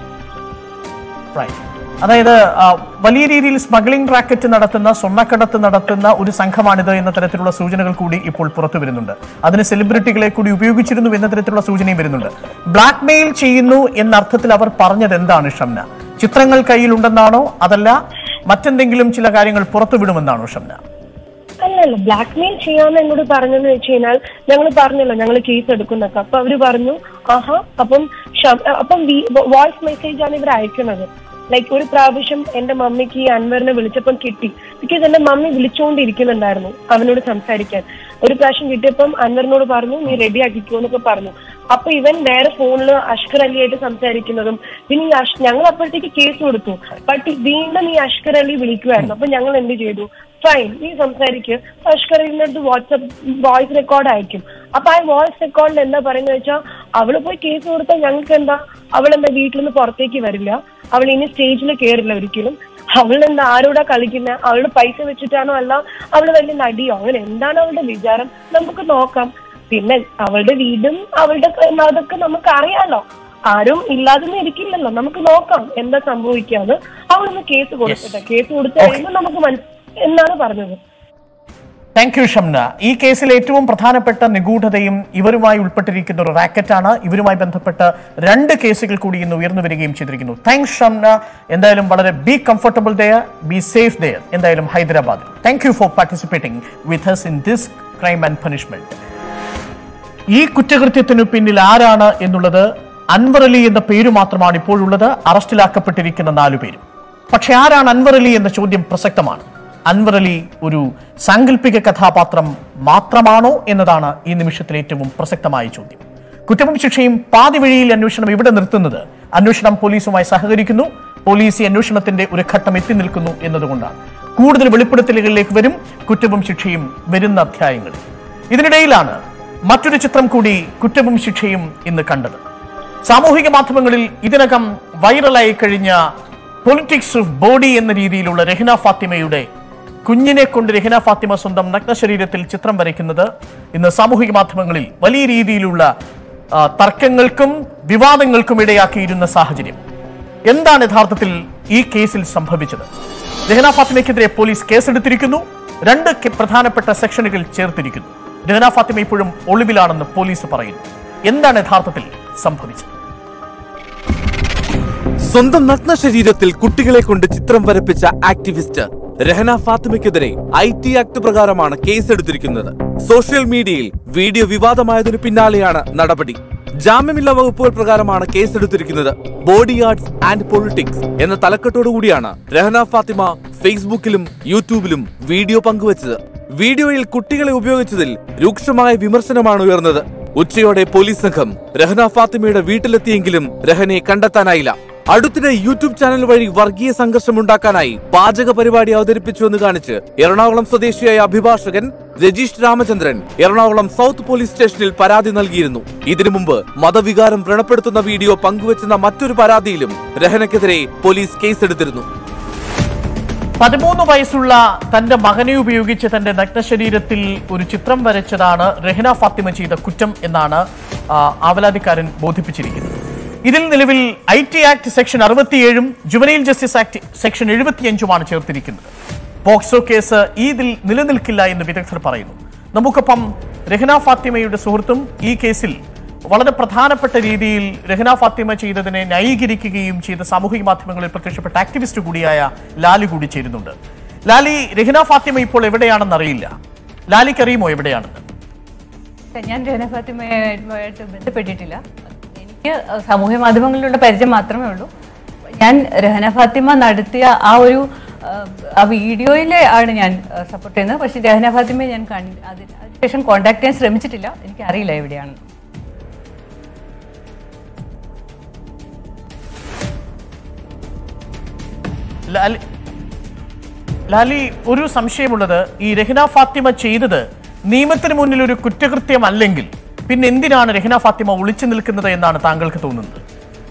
Right. അതായത് ആ, വലിയ രീതിയിൽ സ്മഗ്ലിംഗ് റാക്കറ്റ് നടത്തുന്ന സ്വർണ്ണക്കടത്ത് നടത്തുന്ന ഒരു സംഘമാണിത് എന്ന തരത്തിലുള്ള സൂചനകൾ കൂടി ഇപ്പോൾ പുറത്തു വരുന്നുണ്ട് അതിന് സെലിബ്രിറ്റികളെ കൂടി ഉപയോഗിച്ചിരുന്നു എന്ന തരത്തിലുള്ള സൂചനയും വരുന്നുണ്ട് ബ്ലാക്ക് മെയിൽ ചെയ്യുന്നു എന്ന അർത്ഥത്തിൽ അവർ പറഞ്ഞത് എന്താണ് ഷംന ചിത്രങ്ങൾ കയ്യിലുണ്ടെന്നാണോ അതല്ല മറ്റെന്തെങ്കിലും ചില കാര്യങ്ങൾ പുറത്തുവിടുമെന്നാണോ ഷംന അല്ലല്ല ബ്ലാക്ക് മെയിൽ ചെയ്യാന്ന് എന്നോട് പറഞ്ഞെന്ന് വെച്ച് കഴിഞ്ഞാൽ ഞങ്ങൾ പറഞ്ഞല്ലോ ഞങ്ങൾ കേസ് എടുക്കുന്നൊക്കെ അപ്പൊ അവര് പറഞ്ഞു ആഹാ അപ്പം ഷം- അപ്പം വോയിസ് മെസ്സേജ് ആണ് ഇവർ അയക്കുന്നത് ലൈക്ക് ഒരു പ്രാവശ്യം എന്റെ മമ്മിക്ക് ഈ അൻവറിനെ വിളിച്ചപ്പം കിട്ടി ബിക്കോസ് എന്റെ മമ്മി വിളിച്ചുകൊണ്ടിരിക്കുന്നുണ്ടായിരുന്നു അവനോട് സംസാരിക്കാൻ ഒരു പ്രാവശ്യം കിട്ടിയപ്പം അൻവറിനോട് പറഞ്ഞു നീ റെഡി ആക്കിക്കോ എന്നൊക്കെ പറഞ്ഞു അപ്പൊ ഇവൻ വേറെ ഫോണിൽ അഷ്കർ അലി ആയിട്ട് സംസാരിക്കുന്നതും പിന്നെ ഈ അഷ് ഞങ്ങൾ അപ്പോഴത്തേക്ക് കേസ് കൊടുത്തു ബട്ട് വീണ്ടും ഈ അഷ്കർ അലി വിളിക്കുമായിരുന്നു അപ്പൊ ഞങ്ങൾ എന്ത് ചെയ്തു ഫൈൻ നീ സംസാരിക്ക് അഷ്കർ അലിന്റെ അടുത്ത് വാട്സപ്പ് വോയിസ് റെക്കോർഡ് അയക്കും അപ്പൊ ആ വോയിസ് റെക്കോർഡിൽ എന്താ പറയുന്നത് വെച്ചാൽ അവള് പോയി കേസ് കൊടുത്താൽ ഞങ്ങൾക്ക് എന്താ അവൾ എന്താ വീട്ടിൽ നിന്ന് പുറത്തേക്ക് വരില്ല അവൾ ഇനി സ്റ്റേജിൽ കയറില്ല ഒരിക്കലും അവൾ എന്താ ആരോടാ കളിക്കുന്നത് അവളുടെ പൈസ വെച്ചിട്ടാണോ അല്ല അവള് വലിയ നടിയോ അങ്ങനെ എന്താണ് അവളുടെ വിചാരം നമുക്ക് നോക്കാം പിന്നെ അവളുടെ വീടും അവളുടെ ക- അതൊക്കെ നമുക്ക് അറിയാലോ ആരും ഇല്ലാതൊന്നും ഇരിക്കില്ലല്ലോ നമുക്ക് നോക്കാം എന്താ സംഭവിക്കാന്ന് അവളൊന്ന് കേസ് കൊടുക്കട്ടെ കേസ് കൊടുത്തു കഴിയുമ്പോൾ നമുക്ക് മനസ് എന്നാണ് പറഞ്ഞത് താങ്ക് യു ഷംന ഈ കേസിൽ ഏറ്റവും പ്രധാനപ്പെട്ട നിഗൂഢതയും ഇവരുമായി ഉൾപ്പെട്ടിരിക്കുന്ന ഒരു റാക്കറ്റാണ് ഇവരുമായി ബന്ധപ്പെട്ട രണ്ട് കേസുകൾ കൂടി ഇന്ന് ഉയർന്നു വരികയും ചെയ്തിരിക്കുന്നു താങ്ക്സ് ഷംന എന്തായാലും വളരെ be comfortable there be safe there എന്തായാലും Hyderabad thank you for participating with us in this crime and punishment ഈ കുറ്റകൃത്യത്തിനു പിന്നിൽ ആരാണ് എന്നുള്ളത് അൻവർ അലി എന്ന പേര് മാത്രമാണ് ഇപ്പോഴുള്ളത് അറസ്റ്റിലാക്കപ്പെട്ടിരിക്കുന്ന നാലു പേരും പക്ഷെ ആരാണ് അൻവർ അലി എന്ന ചോദ്യം പ്രസക്തമാണ് അൻവർ അലി ഒരു സാങ്കല്പിക കഥാപാത്രം മാത്രമാണോ എന്നതാണ് ഈ നിമിഷത്തിലെ ഏറ്റവും പ്രസക്തമായ ചോദ്യം കുറ്റവും ശിക്ഷയും പാതി വഴിയിൽ അന്വേഷണം ഇവിടെ നിർത്തുന്നത് അന്വേഷണം പോലീസുമായി സഹകരിക്കുന്നു പോലീസ് ഈ അന്വേഷണത്തിന്റെ ഒരു ഘട്ടം എത്തി നിൽക്കുന്നു എന്നതുകൊണ്ടാണ് കൂടുതൽ വെളിപ്പെടുത്തലുകളിലേക്ക് വരും കുറ്റവും ശിക്ഷയും വരുന്ന അധ്യായങ്ങളിൽ ഇതിനിടയിലാണ് മറ്റൊരു ചിത്രം കൂടി കുറ്റവും ശിക്ഷയും ഇന്ന് കണ്ടത് സാമൂഹിക മാധ്യമങ്ങളിൽ ഇതിനകം വൈറലായി കഴിഞ്ഞ പൊളിറ്റിക്സ് ഓഫ് ബോഡി എന്ന രീതിയിലുള്ള രഹ്ന ഫാത്തിമയുടെ കുഞ്ഞിനെ കൊണ്ട് രഹ്ന ഫാത്തിമ സ്വന്തം നഗ്ന ശരീരത്തിൽ ചിത്രം വരയ്ക്കുന്നത് ഇന്ന് സാമൂഹിക മാധ്യമങ്ങളിൽ വലിയ രീതിയിലുള്ള ആ, തർക്കങ്ങൾക്കും വിവാദങ്ങൾക്കും ഇടയാക്കിയിരുന്ന സാഹചര്യം എന്താണ് യഥാർത്ഥത്തിൽ ഈ കേസിൽ സംഭവിച്ചത് രഹന ഫാത്തിമയ്ക്കെതിരെ പോലീസ് കേസെടുത്തിരിക്കുന്നു രണ്ട് കെ- പ്രധാനപ്പെട്ട സെക്ഷനുകൾ ചേർത്തിരിക്കുന്നു രഹന ഫാത്തിമ ഇപ്പോഴും ഒളിവിലാണെന്ന് പോലീസ് പറയുന്നു എന്താണ് യഥാർത്ഥത്തിൽ സംഭവിച്ചത് സ്വന്തം നഗ്ന ശരീരത്തിൽ കുട്ടികളെ കൊണ്ട് ചിത്രം വരപ്പിച്ച ആക്ടിവിസ്റ്റ് രഹന ഫാത്തിമയ്ക്കെതിരെ ഐ ടി ആക്ട് പ്രകാരമാണ് കേസെടുത്തിരിക്കുന്നത് സോഷ്യൽ മീഡിയയിൽ വീഡിയോ വിവാദമായതിനു പിന്നാലെയാണ് നടപടി ജാമ്യമില്ലാ വകുപ്പുകൾ പ്രകാരമാണ് കേസെടുത്തിരിക്കുന്നത് ബോഡി ആർട്സ് ആൻഡ് പൊളിറ്റിക്സ് എന്ന തലക്കെട്ടോടുകൂടിയാണ് രഹന ഫാത്തിമ ഫേസ്ബുക്കിലും യൂട്യൂബിലും വീഡിയോ പങ്കുവച്ചത് വീഡിയോയിൽ കുട്ടികളെ ഉപയോഗിച്ചതിൽ രൂക്ഷമായ വിമർശനമാണ് ഉയർന്നത് ഉച്ചയോടെ പോലീസ് സംഘം രഹന ഫാത്തിമയുടെ വീട്ടിലെത്തിയെങ്കിലും രഹനയെ കണ്ടെത്താനായില്ല അടുത്തിടെ യൂട്യൂബ് ചാനൽ വഴി വർഗീയ സംഘർഷമുണ്ടാക്കാനായി പാചക പരിപാടി അവതരിപ്പിച്ചുവെന്ന് കാണിച്ച് എറണാകുളം സ്വദേശിയായ അഭിഭാഷകൻ രജീഷ് രാമചന്ദ്രൻ എറണാകുളം സൗത്ത് പോലീസ് സ്റ്റേഷനിൽ പരാതി നൽകിയിരുന്നു ഇതിനു മുമ്പ് മതവികാരം വ്രണപ്പെടുത്തുന്ന വീഡിയോ പങ്കുവച്ചെന്ന മറ്റൊരു പരാതിയിലും രഹനയ്ക്കെതിരെ പോലീസ് കേസെടുത്തിരുന്നു പതിമൂന്ന് വയസ്സുള്ള തന്റെ മകനെ ഉപയോഗിച്ച് തന്റെ നഗ്നശരീരത്തിൽ ഒരു ചിത്രം വരച്ചതാണ് രഹന ഫാത്തിമ ചെയ്ത കുറ്റം എന്നാണ് ആ, ആവലാതിക്കാരൻ ബോധിപ്പിച്ചിരിക്കുന്നത് ഇതിൽ നിലവിൽ ഐ ടി ആക്ട് സെക്ഷൻ അറുപത്തിയേഴും ജുവനൈൽ ജസ്റ്റിസ് ആക്ട് സെക്ഷൻ എഴുപത്തിയഞ്ചുമാണ് ചേർത്തിരിക്കുന്നത് പോക്സോ കേസ് ഈ ഇതിൽ നിലനിൽക്കില്ല എന്ന് വിദഗ്ധർ പറയുന്നു നമുക്കൊപ്പം രഹന ഫാത്തിമയുടെ സുഹൃത്തും ഈ കേസിൽ വളരെ പ്രധാനപ്പെട്ട രീതിയിൽ രഹന ഫാത്തിമ ചെയ്തതിനെ ന്യായീകരിക്കുകയും ചെയ്ത സാമൂഹിക മാധ്യമങ്ങളിൽ പ്രത്യക്ഷപ്പെട്ട ആക്ടിവിസ്റ്റ് കൂടിയായ ലാലി കൂടി ചേരുന്നുണ്ട് ലാലി രഹന ഫാത്തിമ ഇപ്പോൾ എവിടെയാണെന്ന് അറിയില്ല ലാലിക്ക് അറിയുമോ എവിടെയാണെന്ന് ഞാൻ രഹന ഫാത്തിമയുമായിട്ട് ബന്ധപ്പെട്ടിട്ടില്ല എനിക്ക് സാമൂഹ്യ മാധ്യമങ്ങളിലുള്ള പരിചയം മാത്രമേ ഉള്ളൂ ഞാൻ രഹന ഫാത്തിമ നടത്തിയ ആ ഒരു ആ, ആ വീഡിയോയിൽ ആണ് ഞാൻ സപ്പോർട്ട് ചെയ്യുന്നത് പക്ഷേ രഹന ഫാത്തിമയെ ഞാൻ കണ്ട് അതിന് അതിനുശേഷം കോൺടാക്ട് ചെയ്യാൻ ശ്രമിച്ചിട്ടില്ല എനിക്കറിയില്ല എവിടെയാണ് ലാലി ലാലി ഒരു സംശയമുള്ളത് ഈ രഹന ഫാത്തിമ ചെയ്തത് നിയമത്തിന് മുന്നിൽ ഒരു കുറ്റകൃത്യമല്ലെങ്കിൽ പിന്നെ എന്തിനാണ് രഹന ഫാത്തിമ ഒളിച്ചു നിൽക്കുന്നത് എന്നാണ് താങ്കൾക്ക് തോന്നുന്നത്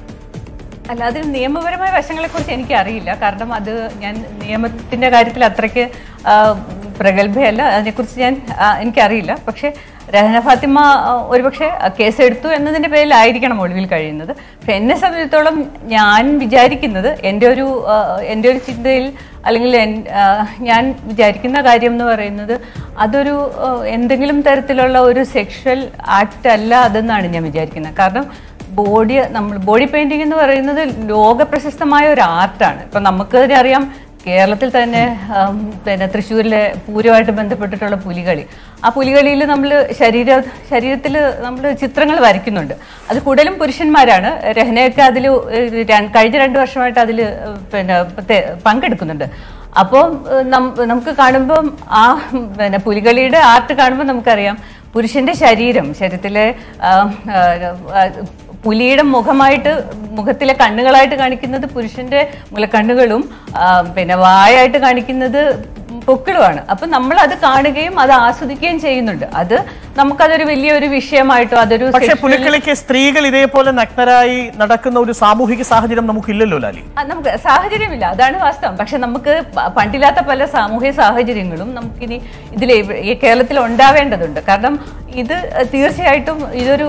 അല്ല അതിൽ നിയമപരമായ വശങ്ങളെക്കുറിച്ച് എനിക്ക് അറിയില്ല കാരണം അത് ഞാൻ നിയമത്തിന്റെ കാര്യത്തിൽ അത്രയ്ക്ക് ആ, പ്രഗത്ഭയല്ല അതിനെക്കുറിച്ച് ഞാൻ ആ, എനിക്കറിയില്ല പക്ഷേ രഹന ഫാത്തിമ ആ, ഒരുപക്ഷെ കേസ് എടുത്തു എന്നതിന്റെ പേരിലായിരിക്കണം ഒളിവിൽ കഴിയുന്നത് പക്ഷെ എന്നെ സംബന്ധിച്ചിടത്തോളം ഞാൻ വിചാരിക്കുന്നത് എൻ്റെ ഒരു ആ, എൻ്റെ ഒരു ചിന്തയിൽ അല്ലെങ്കിൽ എൻ- ആ, ഞാൻ വിചാരിക്കുന്ന കാര്യം എന്ന് പറയുന്നത് അതൊരു ആ, എന്തെങ്കിലും തരത്തിലുള്ള ഒരു സെക്ഷൽ ആക്ട് അല്ല അതെന്നാണ് ഞാൻ വിചാരിക്കുന്നത് കാരണം ബോഡി നമ്മൾ ബോഡി പെയിന്റിംഗ് എന്ന് പറയുന്നത് ലോക പ്രശസ്തമായ ഒരു ആർട്ടാണ് ഇപ്പം നമുക്ക് തന്നെ അറിയാം കേരളത്തിൽ തന്നെ ആം, പിന്നെ തൃശ്ശൂരിലെ പൂരമായിട്ട് ബന്ധപ്പെട്ടിട്ടുള്ള പുലികളി ആ പുലികളിയിൽ നമ്മൾ ശരീര ശരീരത്തിൽ നമ്മൾ ചിത്രങ്ങൾ വരയ്ക്കുന്നുണ്ട് അത് കൂടുതലും പുരുഷന്മാരാണ് രഹനയൊക്കെ അതിൽ കഴിഞ്ഞ രണ്ട് വർഷമായിട്ട് അതിൽ പിന്നെ പ്രത്യേ- പങ്കെടുക്കുന്നുണ്ട് അപ്പോൾ നമുക്ക് കാണുമ്പം ആ പിന്നെ പുലികളിയുടെ ആർട്ട് കാണുമ്പോൾ നമുക്കറിയാം പുരുഷന്റെ ശരീരം ശരീരത്തിലെ ആ, ആ, ആ, പുലിയുടെ മുഖമായിട്ട് മുഖത്തിലെ കണ്ണുകളായിട്ട് കാണിക്കുന്നത് പുരുഷന്റെ മുലക്കണ്ണുകളും ആ, പിന്നെ വായായിട്ട് കാണിക്കുന്നത് പൊക്കിളുമാണ് അപ്പൊ നമ്മൾ അത് കാണുകയും അത് ആസ്വദിക്കുകയും ചെയ്യുന്നുണ്ട് അത് നമുക്കതൊരു വലിയൊരു വിഷയമായിട്ടോ അതൊരു പക്ഷെ sexual- പുലിക്കളിക്ക് സ്ത്രീകൾ ഇതേപോലെ നഗ്നരായി നടക്കുന്ന ഒരു സാമൂഹിക സാഹചര്യം നമുക്കില്ലല്ലോ ലാലി ആ, നമുക്ക് സാഹചര്യമില്ല അതാണ് വാസ്തവം പക്ഷെ നമുക്ക് പ- പണ്ടില്ലാത്ത പല സാമൂഹ്യ സാഹചര്യങ്ങളും നമുക്കിനി ഇതിൽ ഈ കേരളത്തിൽ ഉണ്ടാവേണ്ടതുണ്ട് കാരണം ഇത് തീർച്ചയായിട്ടും ഇതൊരു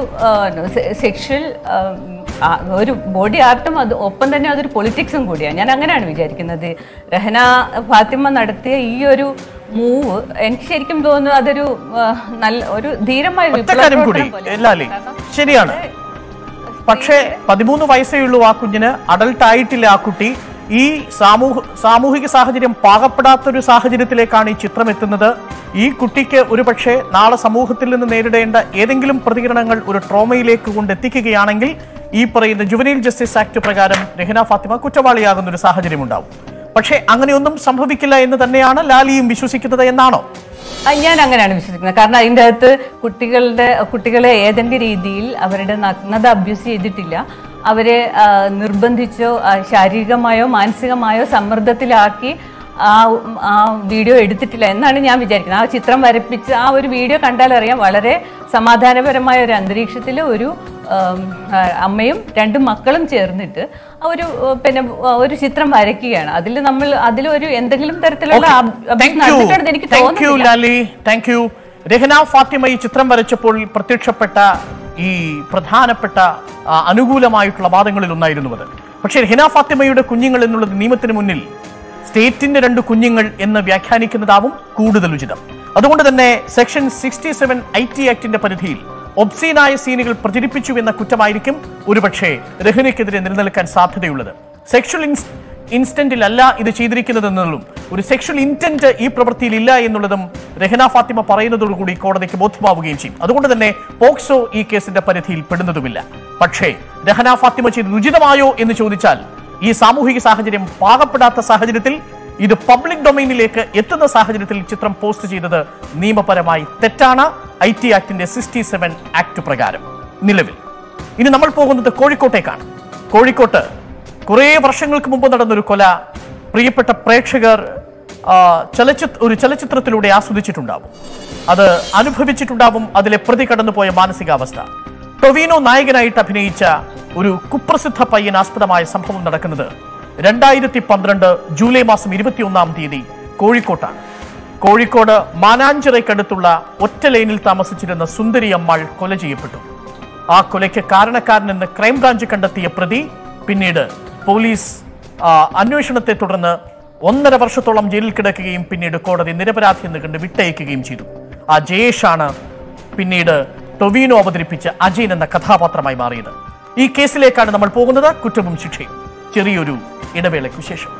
സെക്ഷൽ ഒരു ബോഡി ആർട്ടും അത് ഒപ്പം തന്നെ അതൊരു പൊളിറ്റിക്സും കൂടിയാണ് ഞാൻ അങ്ങനെയാണ് വിചാരിക്കുന്നത് രഹന ഫാത്തിമ നടത്തിയ ഈ ഒരു മൂവ് എനിക്ക് ശരിക്കും തോന്നുന്നു അതൊരു ആ, നല്ല ഒരു ധീരമായ ഒറ്റ വിപ്ലവ കാര്യം കൂടി പ്രവർത്തനം പോലെയാണ്. ലാലി കാരണം ശരിയാണ് പക്ഷേ പതിമൂന്ന് വയസ്സേ ഉള്ളൂ ആ കുഞ്ഞിന് അഡൾട്ട് ആയിട്ടില്ല ആ കുട്ടി ഈ സാമൂഹ സാമൂഹിക സാഹചര്യം പാകപ്പെടാത്തൊരു സാഹചര്യത്തിലേക്കാണ് ഈ ചിത്രം എത്തുന്നത് ഈ കുട്ടിക്ക് ഒരു പക്ഷേ നാളെ സമൂഹത്തിൽ നിന്ന് നേരിടേണ്ട ഏതെങ്കിലും പ്രതികരണങ്ങൾ ഒരു ട്രോമയിലേക്ക് കൊണ്ടെത്തിക്കുകയാണെങ്കിൽ ഈ പറയുന്ന ജുവനൈൽ ജസ്റ്റിസ് ആക്ട് പ്രകാരം രഹന ഫാത്തിമ കുറ്റവാളിയാകുന്ന ഒരു സാഹചര്യം ഉണ്ടാവും പക്ഷേ അങ്ങനെയൊന്നും സംഭവിക്കില്ല എന്ന് തന്നെയാണ് ലാലിയും വിശ്വസിക്കുന്നത് എന്നാണോ ആ, ഞാൻ അങ്ങനെയാണ് വിശ്വസിക്കുന്നത് കാരണം അതിൻ്റെ അകത്ത് കുട്ടികളുടെ കുട്ടികളെ ഏതെങ്കിലും രീതിയിൽ അവരുടെ നഗ്നത അബ്യൂസ് ചെയ്തിട്ടില്ല അവരെ ആ, നിർബന്ധിച്ചോ ആ, ശാരീരികമായോ മാനസികമായോ സമ്മർദ്ദത്തിലാക്കി ആ ആ വീഡിയോ എടുത്തിട്ടില്ല എന്നാണ് ഞാൻ വിചാരിക്കുന്നത് ആ ചിത്രം വരപ്പിച്ച് ആ ഒരു വീഡിയോ കണ്ടാൽ അറിയാം വളരെ സമാധാനപരമായ ഒരു അന്തരീക്ഷത്തിൽ ഒരു ആം, ആ, അമ്മയും രണ്ട് മക്കളും ചേർന്നിട്ട് ആ ഒരു ആ, പിന്നെ ആ, ഒരു ചിത്രം വരയ്ക്കുകയാണ് അതിൽ നമ്മൾ അതിലൊരു എന്തെങ്കിലും തരത്തിലുള്ള അബ്- abuse നടന്നിട്ടുണ്ടെന്ന് എനിക്ക് താങ്ക് യു തോന്നുന്നില്ല ലാലി താങ്ക് യു രഹന ഫാത്തിമ ഈ ചിത്രം വരച്ചപ്പോൾ പ്രത്യക്ഷപ്പെട്ട ഈ പ്രധാനപ്പെട്ട ആ, അനുകൂലമായിട്ടുള്ള വാദങ്ങളിൽ ഒന്നായിരുന്നു അത് പക്ഷേ രഹന ഫാത്തിമയുടെ കുഞ്ഞുങ്ങൾ എന്നുള്ളത് നിയമത്തിന് മുന്നിൽ സ്റ്റേറ്റിന്റെ രണ്ട് കുഞ്ഞുങ്ങൾ എന്ന് വ്യാഖ്യാനിക്കുന്നതാവും കൂടുതൽ ഉചിതം അതുകൊണ്ട് തന്നെ section sixty seven I T ആക്ടിന്റെ പരിധിയിൽ ഒബ്സീനായ സീനുകൾ പ്രചരിപ്പിച്ചു എന്ന കുറ്റമായിരിക്കും ഒരുപക്ഷെ രഹനയ്ക്കെതിരെ നിലനിൽക്കാൻ സാധ്യതയുള്ളത് സെക്ഷൽ ഇൻസ് ഇൻസ്റ്റന്റിലല്ല ഇത് ചെയ്തിരിക്കുന്നതെന്നുള്ളതും ഒരു സെക്ഷൽ ഇന്റന്റ് ഈ പ്രവൃത്തിയിൽ ഇല്ല എന്നുള്ളതും രഹന ഫാത്തിമ പറയുന്നതോടുകൂടി കോടതിക്ക് ബോധ്യമാവുകയും ചെയ്യും അതുകൊണ്ട് തന്നെ പോക്സോ ഈ കേസിന്റെ പരിധിയിൽ പെടുന്നതുമില്ല പക്ഷേ രഹന ഫാത്തിമ ചെയ്ത് ഉചിതമായോ എന്ന് ചോദിച്ചാൽ ഈ സാമൂഹിക സാഹചര്യം പാകപ്പെടാത്ത സാഹചര്യത്തിൽ ഇത് പബ്ലിക് ഡൊമൈനിലേക്ക് എത്തുന്ന സാഹചര്യത്തിൽ ചിത്രം പോസ്റ്റ് ചെയ്തത് നിയമപരമായി തെറ്റാണ് ഐ ടി ആക്ടിന്റെ സിക്സ്റ്റി സെവൻ ആക്ട് പ്രകാരം നിലവിൽ ഇനി നമ്മൾ പോകുന്നത് കോഴിക്കോട്ടേക്കാണ് കോഴിക്കോട്ട് കുറേ വർഷങ്ങൾക്ക് മുമ്പ് നടന്നൊരു കൊല പ്രിയപ്പെട്ട പ്രേക്ഷകർ ആ, ചലച്ചിത്ര ഒരു ചലച്ചിത്രത്തിലൂടെ ആസ്വദിച്ചിട്ടുണ്ടാവും അത് അനുഭവിച്ചിട്ടുണ്ടാവും അതിലെ പ്രതി കടന്നുപോയ മാനസികാവസ്ഥ ടൊവീനോ നായകനായിട്ട് അഭിനയിച്ച ഒരു കുപ്രസിദ്ധ പയ്യൻ ആസ്പദമായ സംഭവം നടക്കുന്നത് രണ്ടായിരത്തി പന്ത്രണ്ട് ജൂലൈ മാസം ഇരുപത്തിയൊന്നാം തീയതി കോഴിക്കോട്ടാണ് കോഴിക്കോട് മാനാഞ്ചിറയ്ക്കടുത്തുള്ള ഒറ്റ ലൈനിൽ താമസിച്ചിരുന്ന സുന്ദരി അമ്മാൾ കൊല ചെയ്യപ്പെട്ടു ആ കൊലയ്ക്ക് കാരണക്കാരനെന്ന് ക്രൈംബ്രാഞ്ച് കണ്ടെത്തിയ പ്രതി പിന്നീട് പോലീസ് ആ, അന്വേഷണത്തെ തുടർന്ന് ഒന്നര വർഷത്തോളം ജയിലിൽ കിടക്കുകയും പിന്നീട് കോടതി നിരപരാധി എന്ന് കണ്ട് വിട്ടയക്കുകയും ചെയ്തു ആ ജയേഷാണ് പിന്നീട് ടൊവീനോ അവതരിപ്പിച്ച അജയൻ എന്ന കഥാപാത്രമായി മാറിയത് ഈ കേസിലേക്കാണ് നമ്മൾ പോകുന്നത് കുറ്റവും ശിക്ഷയും ചെറിയൊരു ഇടവേളയ്ക്കു ശേഷം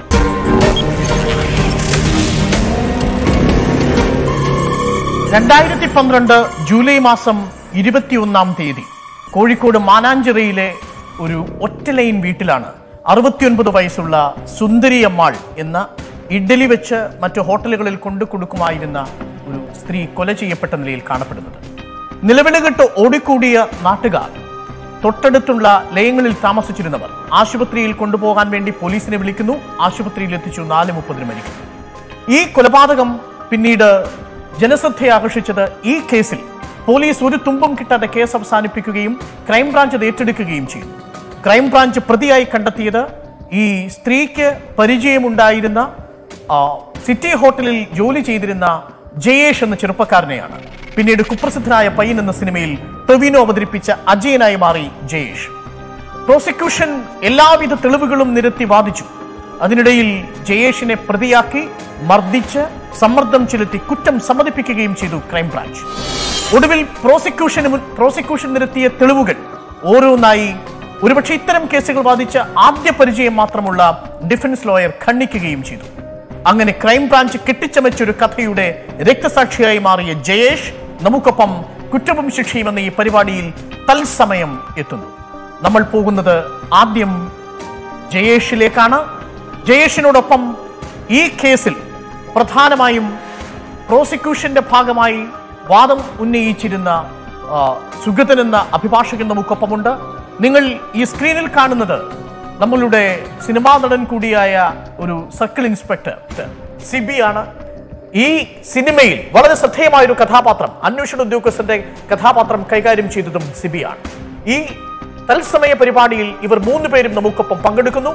രണ്ടായിരത്തി പന്ത്രണ്ട് ജൂലൈ മാസം ഇരുപത്തിയൊന്നാം തീയതി കോഴിക്കോട് മാനാഞ്ചിറയിലെ ഒരു ഒറ്റ ലൈൻ വീട്ടിലാണ് അറുപത്തിയൊൻപത് വയസ്സുള്ള സുന്ദരി അമ്മാൾ എന്ന ഇഡ്ഡലി വെച്ച് മറ്റു ഹോട്ടലുകളിൽ കൊണ്ടു കൊടുക്കുമായിരുന്ന ഒരു സ്ത്രീ കൊല ചെയ്യപ്പെട്ട നിലയിൽ കാണപ്പെടുന്നത് നിലവിലുകെട്ട് ഓടിക്കൂടിയ നാട്ടുകാർ തൊട്ടടുത്തുള്ള ലയങ്ങളിൽ താമസിച്ചിരുന്നവർ ആശുപത്രിയിൽ കൊണ്ടുപോകാൻ വേണ്ടി പോലീസിനെ വിളിക്കുന്നു ആശുപത്രിയിൽ എത്തിച്ചു നാല് മുപ്പതിന് മരിക്കുന്നു ഈ കൊലപാതകം പിന്നീട് ജനശ്രദ്ധയെ ആകർഷിച്ചത് ഈ കേസിൽ പോലീസ് ഒരു തുമ്പും കിട്ടാതെ കേസ് അവസാനിപ്പിക്കുകയും ക്രൈംബ്രാഞ്ച് അത് ഏറ്റെടുക്കുകയും ചെയ്തു ക്രൈംബ്രാഞ്ച് പ്രതിയായി കണ്ടെത്തിയത് ഈ സ്ത്രീക്ക് പരിചയമുണ്ടായിരുന്ന ആ, സിറ്റി ഹോട്ടലിൽ ജോലി ചെയ്തിരുന്ന ജയേഷ് എന്ന ചെറുപ്പക്കാരനെയാണ് പിന്നീട് കുപ്രസിദ്ധനായ പയ്യൻ എന്ന സിനിമയിൽ ടൊവിനോ അവതരിപ്പിച്ച അജയനായി മാറി ജയേഷ് പ്രോസിക്യൂഷൻ എല്ലാവിധ തെളിവുകളും നിരത്തി വാദിച്ചു അതിനിടയിൽ ജയേഷിനെ പ്രതിയാക്കി മർദ്ദിച്ച് സമ്മർദ്ദം ചെലുത്തി കുറ്റം സമ്മതിപ്പിക്കുകയും ചെയ്തു ക്രൈംബ്രാഞ്ച് ഒടുവിൽ പ്രോസിക്യൂഷന് മുൻ- പ്രോസിക്യൂഷൻ നിരത്തിയ തെളിവുകൾ ഓരോന്നായി ഒരുപക്ഷെ ഇത്തരം കേസുകൾ വാദിച്ച ആദ്യ പരിചയം മാത്രമുള്ള ഡിഫൻസ് ലോയർ ഖണ്ഡിക്കുകയും ചെയ്തു അങ്ങനെ ക്രൈംബ്രാഞ്ച് കെട്ടിച്ചമച്ചൊരു കഥയുടെ രക്തസാക്ഷിയായി മാറിയ ജയേഷ് നമുക്കൊപ്പം കുറ്റവും ശിക്ഷയും എന്ന ഈ പരിപാടിയിൽ തത്സമയം എത്തുന്നു നമ്മൾ പോകുന്നത് ആദ്യം ജയേഷിലേക്കാണ് ജയേഷിനോടൊപ്പം ഈ കേസിൽ പ്രധാനമായും പ്രോസിക്യൂഷന്റെ ഭാഗമായി വാദം ഉന്നയിച്ചിരുന്ന ആ, സുഗതൻ എന്ന അഭിഭാഷകൻ നമുക്കൊപ്പമുണ്ട് നിങ്ങൾ ഈ സ്ക്രീനിൽ കാണുന്നത് നമ്മളുടെ സിനിമാ നടൻ കൂടിയായ ഒരു സർക്കിൾ ഇൻസ്പെക്ടർ സിബി ആണ് ഈ സിനിമയിൽ വളരെ ശ്രദ്ധേയമായ ഒരു കഥാപാത്രം അന്വേഷണ ഉദ്യോഗസ്ഥന്റെ കഥാപാത്രം കൈകാര്യം ചെയ്തതും സിബിയാണ് ഈ തത്സമയ പരിപാടിയിൽ ഇവർ മൂന്ന് പേരും നമുക്കൊപ്പം പങ്കെടുക്കുന്നു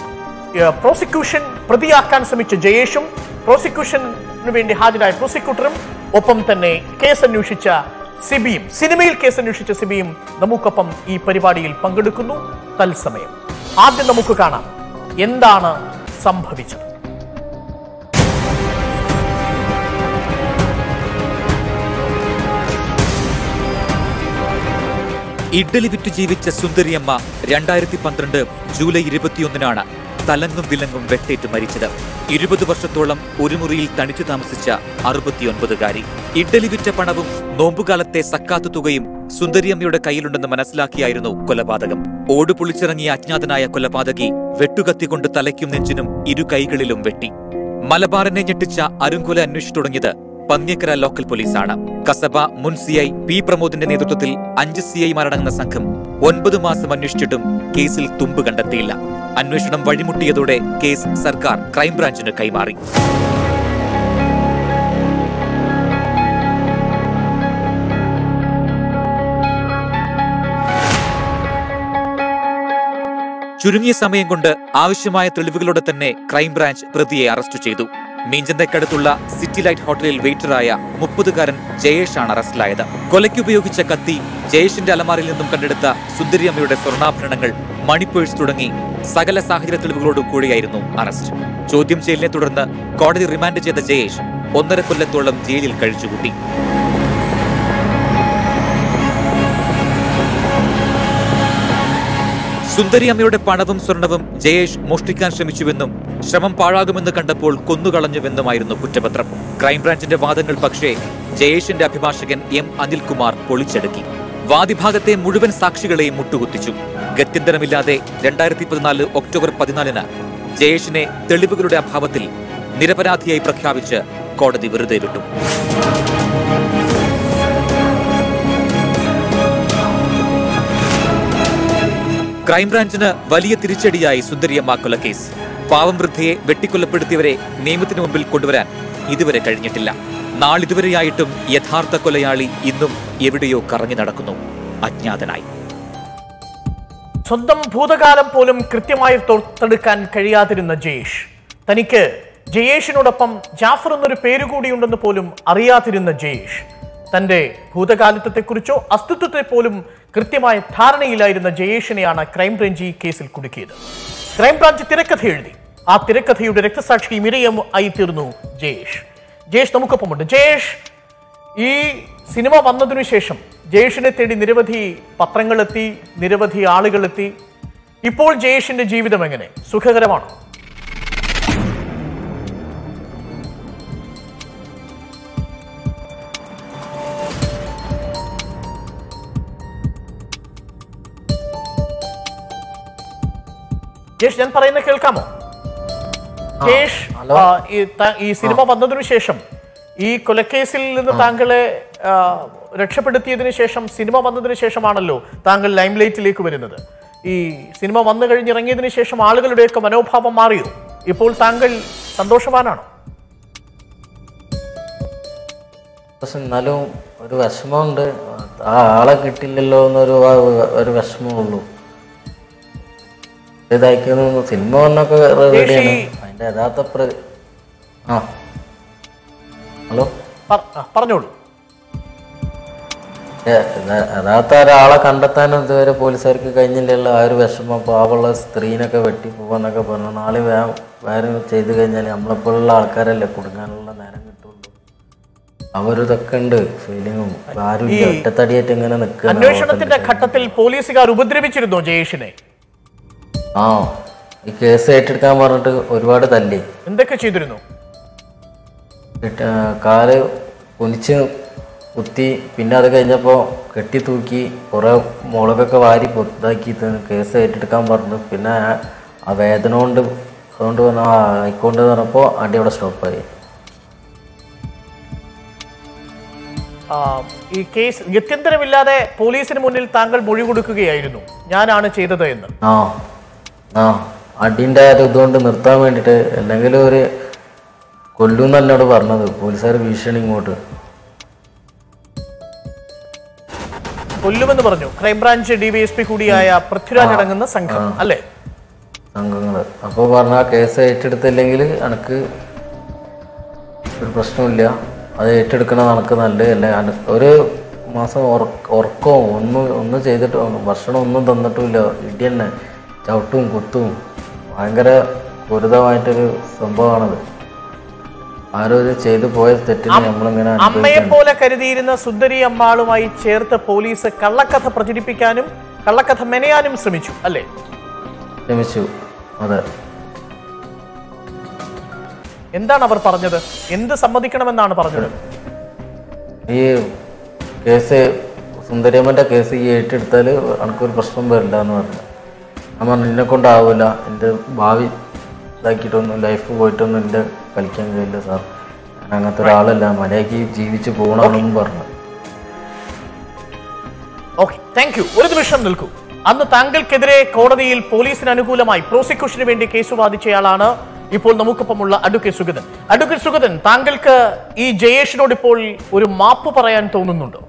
ഏഹ് പ്രോസിക്യൂഷൻ പ്രതിയാക്കാൻ ശ്രമിച്ച ജയേഷും പ്രോസിക്യൂഷന് വേണ്ടി ഹാജരായ പ്രോസിക്യൂട്ടറും ഒപ്പം തന്നെ കേസ് അന്വേഷിച്ച സിബിയും സിനിമയിൽ കേസ് അന്വേഷിച്ച സിബിയും നമുക്കൊപ്പം ഈ പരിപാടിയിൽ പങ്കെടുക്കുന്നു തത്സമയം ആദ്യം നമുക്ക് കാണാം എന്താണ് സംഭവിച്ചത് ഇഡ്ഡലി വിറ്റ് ജീവിച്ച സുന്ദരിയമ്മ രണ്ടായിരത്തി പന്ത്രണ്ട് ജൂലൈ ഇരുപത്തിയൊന്നിനാണ് തലങ്ങും വിലങ്ങും വെട്ടേറ്റ് മരിച്ചത് ഇരുപത് വർഷത്തോളം ഒരു മുറിയിൽ തനിച്ചു താമസിച്ച അറുപത്തിയൊൻപതുകാരി ഇഡ്ഡലി വിറ്റ പണവും നോമ്പുകാലത്തെ സക്കാത്തു തുകയും സുന്ദരിയമ്മയുടെ കയ്യിലുണ്ടെന്ന് മനസ്സിലാക്കിയായിരുന്നു കൊലപാതകം ഓട് പൊളിച്ചിറങ്ങിയ അജ്ഞാതനായ കൊലപാതകി വെട്ടുകത്തിക്കൊണ്ട് തലയ്ക്കും നെഞ്ചിനും ഇരു കൈകളിലും വെട്ടി മലബാറിനെ ഞെട്ടിച്ച അരുങ്കൊല അന്വേഷിച്ചു തുടങ്ങിയത് പന്ന്യക്കര ലോക്കൽ പോലീസാണ് കസബ മുൻ സി ഐ പി പ്രമോദിന്റെ നേതൃത്വത്തിൽ അഞ്ച് സി ഐമാരടങ്ങുന്ന സംഘം ഒൻപത് മാസം അന്വേഷിച്ചിട്ടും കേസിൽ തുമ്പ് കണ്ടെത്തിയില്ല അന്വേഷണം വഴിമുട്ടിയതോടെ കേസ് സർക്കാർ ക്രൈംബ്രാഞ്ചിന് കൈമാറി ചുരുങ്ങിയ സമയം കൊണ്ട് ആവശ്യമായ തെളിവുകളോടെ തന്നെ ക്രൈംബ്രാഞ്ച് പ്രതിയെ അറസ്റ്റ് ചെയ്തു മീഞ്ചന്തയ്ക്കടുത്തുള്ള സിറ്റി ലൈറ്റ് ഹോട്ടലിൽ വെയിറ്ററായ മുപ്പതുകാരൻ ജയേഷാണ് അറസ്റ്റിലായത് കൊലയ്ക്കുപയോഗിച്ച കത്തി ജയേഷിന്റെ അലമാറിൽ നിന്നും കണ്ടെടുത്ത സുന്ദരിയമ്മയുടെ സ്വർണ്ണാഭരണങ്ങൾ മണിപ്പേഴ്സ് തുടങ്ങി സകല സാഹചര്യ തെളിവുകളോടും കൂടിയായിരുന്നു അറസ്റ്റ് ചോദ്യം ചെയ്യലിനെ തുടർന്ന് കോടതി റിമാൻഡ് ചെയ്ത ജയേഷ് ഒന്നര കൊല്ലത്തോളം ജയിലിൽ കഴിച്ചുകൂട്ടി സുന്ദരി അമ്മയുടെ പണവും സ്വർണവും ജയേഷ് മോഷ്ടിക്കാൻ ശ്രമിച്ചുവെന്നും ശ്രമം പാഴാകുമെന്ന് കണ്ടപ്പോൾ കൊന്നുകളഞ്ഞുവെന്നുമായിരുന്നു കുറ്റപത്രം ക്രൈംബ്രാഞ്ചിന്റെ വാദങ്ങൾ പക്ഷേ ജയേഷിന്റെ അഭിഭാഷകൻ എം അനിൽകുമാർ പൊളിച്ചെടുക്കി വാദിഭാഗത്തെ മുഴുവൻ സാക്ഷികളെയും മുട്ടുകുത്തിച്ചു ഗത്യന്തരമില്ലാതെ രണ്ടായിരത്തി പതിനാല് ഒക്ടോബർ പതിനാലിന് ജയേഷിനെ തെളിവുകളുടെ അഭാവത്തിൽ നിരപരാധിയായി പ്രഖ്യാപിച്ച് കോടതി വെറുതെ വിട്ടു ക്രൈംബ്രാഞ്ചിന് വലിയ തിരിച്ചടിയായി സുന്ദരിയമ്മ കൊലക്കേസ് പാവം വൃദ്ധയെ വെട്ടിക്കൊലപ്പെടുത്തിയവരെ നിയമത്തിന് മുമ്പിൽ കൊണ്ടുവരാൻ ഇതുവരെ കഴിഞ്ഞിട്ടില്ല നാളിതുവരെയായിട്ടും യഥാർത്ഥ കൊലയാളി ഇന്നും എവിടെയോ കറങ്ങി നടക്കുന്നു അജ്ഞാതനായി സ്വന്തം ഭൂതകാലം പോലും കൃത്യമായി തൊർത്തെടുക്കാൻ കഴിയാതിരുന്ന ജയേഷ് തനിക്ക് ജയേഷിനോടൊപ്പം ജാഫർ എന്നൊരു പേര് കൂടിയുണ്ടെന്ന് പോലും അറിയാതിരുന്ന ജയേഷ് തന്റെ ഭൂതകാലിത്വത്തെക്കുറിച്ചോ അസ്തിത്വത്തെ പോലും കൃത്യമായ ധാരണയിലായിരുന്ന ജയേഷിനെയാണ് ക്രൈംബ്രാഞ്ച് ഈ കേസിൽ കുടുക്കിയത് ക്രൈംബ്രാഞ്ച് തിരക്കഥ എഴുതി ആ തിരക്കഥയുടെ രക്തസാക്ഷിയും ഇരയും ആയി തീർന്നു ജയേഷ് ജയേഷ് നമുക്കൊപ്പമുണ്ട് ജയേഷ് ഈ സിനിമ വന്നതിനു ശേഷം ജയേഷിനെ തേടി നിരവധി പത്രങ്ങളെത്തി നിരവധി ആളുകളെത്തി ഇപ്പോൾ ജയേഷിന്റെ ജീവിതം എങ്ങനെ സുഖകരമാണോ ജയേഷ് ഞാൻ പറയുന്നത് കേൾക്കാമോ ജയേഷ് ആ, ഈ ത- ഈ സിനിമ വന്നതിനു ശേഷം ഈ കൊലക്കേസിൽ നിന്ന് താങ്കളെ ആ, രക്ഷപ്പെടുത്തിയതിനു ശേഷം സിനിമ വന്നതിന് ശേഷമാണല്ലോ താങ്കൾ ലൈംലൈറ്റിലേക്ക് വരുന്നത് ഈ സിനിമ വന്നു കഴിഞ്ഞിറങ്ങിയതിനു ശേഷം ആളുകളുടെയൊക്കെ മനോഭാവം മാറിയോ ഇപ്പോൾ താങ്കൾ സന്തോഷവാനാണോ പക്ഷെ എന്നാലും ഒരു വിഷമമുണ്ട് ആ ആളെ കിട്ടില്ലല്ലോ എന്നൊരു വ- ഒരു വിഷമമുള്ളൂ ഇതായിരിക്കുന്നു സിനിമ വന്നൊക്കെ റെഡിയാണ് അതിന്റെ യഥാർത്ഥ പ്ര ആ ഹലോ പ- ആ, പറഞ്ഞോളൂ യ- യഥാ- യഥാർത്ഥ ഒരാളെ കണ്ടെത്താനും ഇതുവരെ പോലീസുകാർക്ക് കഴിഞ്ഞില്ലല്ലോ ആ ഒരു വിഷമം പാവമുള്ള സ്ത്രീനൊക്കെ വെട്ടി പോവാന്നൊക്കെ പറഞ്ഞു നാളെ വേഗം വേറെ ചെയ്ത് കഴിഞ്ഞാൽ നമ്മളെപ്പോലുള്ള ആൾക്കാരല്ലേ കൊടുക്കാനുള്ള നേരം കിട്ടുള്ളൂ അവരിതൊക്കെ ഉണ്ട് ഫീലിങ്ങും ആരും ഇല്ല ഒറ്റത്തടിയായിട്ട് ഇങ്ങനെ നിൽക്കുക അന്വേഷണത്തിന്റെ ഘട്ടത്തിൽ പോലീസുകാർ ഉപദ്രവിച്ചിരുന്നോ ജയേഷിനെ ആ ഈ കേസ് ഏറ്റെടുക്കാൻ പറഞ്ഞിട്ട് ഒരുപാട് തല്ലി എന്തൊക്കെ ചെയ്തിരുന്നു ഇട്ട് ആ, കാല് കുനിച്ച് കുത്തി പിന്നെ അത് കഴിഞ്ഞപ്പോൾ കെട്ടി തൂക്കി കുറേ മുളകൊക്കെ വാരി പൊത്താക്കി തന്ന് കേസ് ഏറ്റെടുക്കാൻ പറഞ്ഞു പിന്നെ ആ- ആ വേദന കൊണ്ട് അതുകൊണ്ട് പറഞ്ഞ ആ ആയിക്കൊണ്ട് പറഞ്ഞപ്പോൾ അടി അവിടെ സ്റ്റോപ്പായി ആ, ഈ കേസ് ഗത്യന്തരമില്ലാതെ പോലീസിന് മുന്നിൽ താങ്കൾ മൊഴി കൊടുക്കുകയായിരുന്നു ഞാനാണ് ചെയ്തത് എന്ന് ആ ആ അടിൻ്റെ ഒരു ഇതുകൊണ്ട് നിർത്താൻ വേണ്ടിയിട്ട് അല്ലെങ്കിൽ ഒരു കൊല്ലും എന്നോട് പറഞ്ഞത് പോലീസുകാർ ഭീഷണി ഇങ്ങോട്ട് കൊല്ലുമെന്ന് പറഞ്ഞു ക്രൈംബ്രാഞ്ച് ഡിവൈഎസ്പി കൂടിയായ പൃഥ്വിരാജ് അടങ്ങുന്ന സംഘം അല്ലേ സംഘങ്ങൾ അപ്പോൾ പറഞ്ഞ ആ കേസ് ഏറ്റെടുത്തില്ലെങ്കിൽ എനിക്ക് ഒരു പ്രശ്നമില്ല അത് ഏറ്റെടുക്കണ നമുക്ക് നല്ലത് അല്ലേ അന- ഒരു മാസം ഉറക്ക- ഉറക്കവും ഒന്നും ഒന്നും ചെയ്തിട്ട് ഭക്ഷണം ഒന്നും തന്നിട്ടുമില്ല ഇടി തന്നെ ചവിട്ടും കുത്തും ഭയങ്കര ഗുരുതരമായിട്ടൊരു സംഭവമാണത് ആരോ ഇത് ചെയ്തു പോയ തെറ്റിന് നമ്മളിങ്ങനെ അമ്മയെ അനുഭവിക്കണം പോലെ കരുതിയിരുന്ന സുന്ദരി അമ്മാളുമായി ചേർത്ത് പോലീസ് കള്ളക്കഥ പ്രചരിപ്പിക്കാനും കള്ളക്കഥ മെനയാനും ശ്രമിച്ചു അല്ലേ ക്ഷമിച്ചു അതെ എന്താണ് അവർ പറഞ്ഞത് എന്ത് സമ്മതിക്കണമെന്നാണ് പറഞ്ഞത് ഈ കേസ് സുന്ദരിയമ്മൻ്റെ കേസ് ഈ ഏറ്റെടുത്താൽ എനിക്കൊരു പ്രശ്നം വരില്ല എന്ന് പറഞ്ഞു ഞാൻ പറഞ്ഞു എന്നെ കൊണ്ടാവില്ല എൻ്റെ ഭാവി ഇതാക്കിയിട്ടൊന്നും ലൈഫ് പോയിട്ടൊന്നും എൻ്റെ കളിക്കാൻ കഴിയില്ല സാർ ഞാൻ അങ്ങനത്തെ ഒരാളല്ല മര്യാദയ്ക്ക് ജീവിച്ച് പോകണമെന്നും പറഞ്ഞു ഓക്കെ താങ്ക് യു ഒരു നിമിഷം നിൽക്കൂ അന്ന് താങ്കൾക്കെതിരെ കോടതിയിൽ പോലീസിന് അനുകൂലമായി പ്രോസിക്യൂഷന് വേണ്ടി കേസ് വാദിച്ചയാളാണ് ഇപ്പോൾ നമുക്കൊപ്പമുള്ള അഡ്വക്കേറ്റ് സുഗതൻ അഡ്വക്കേറ്റ് സുഗതൻ താങ്കൾക്ക് ഈ ജയേഷിനോട് ഇപ്പോൾ ഒരു മാപ്പ് പറയാൻ തോന്നുന്നുണ്ടോ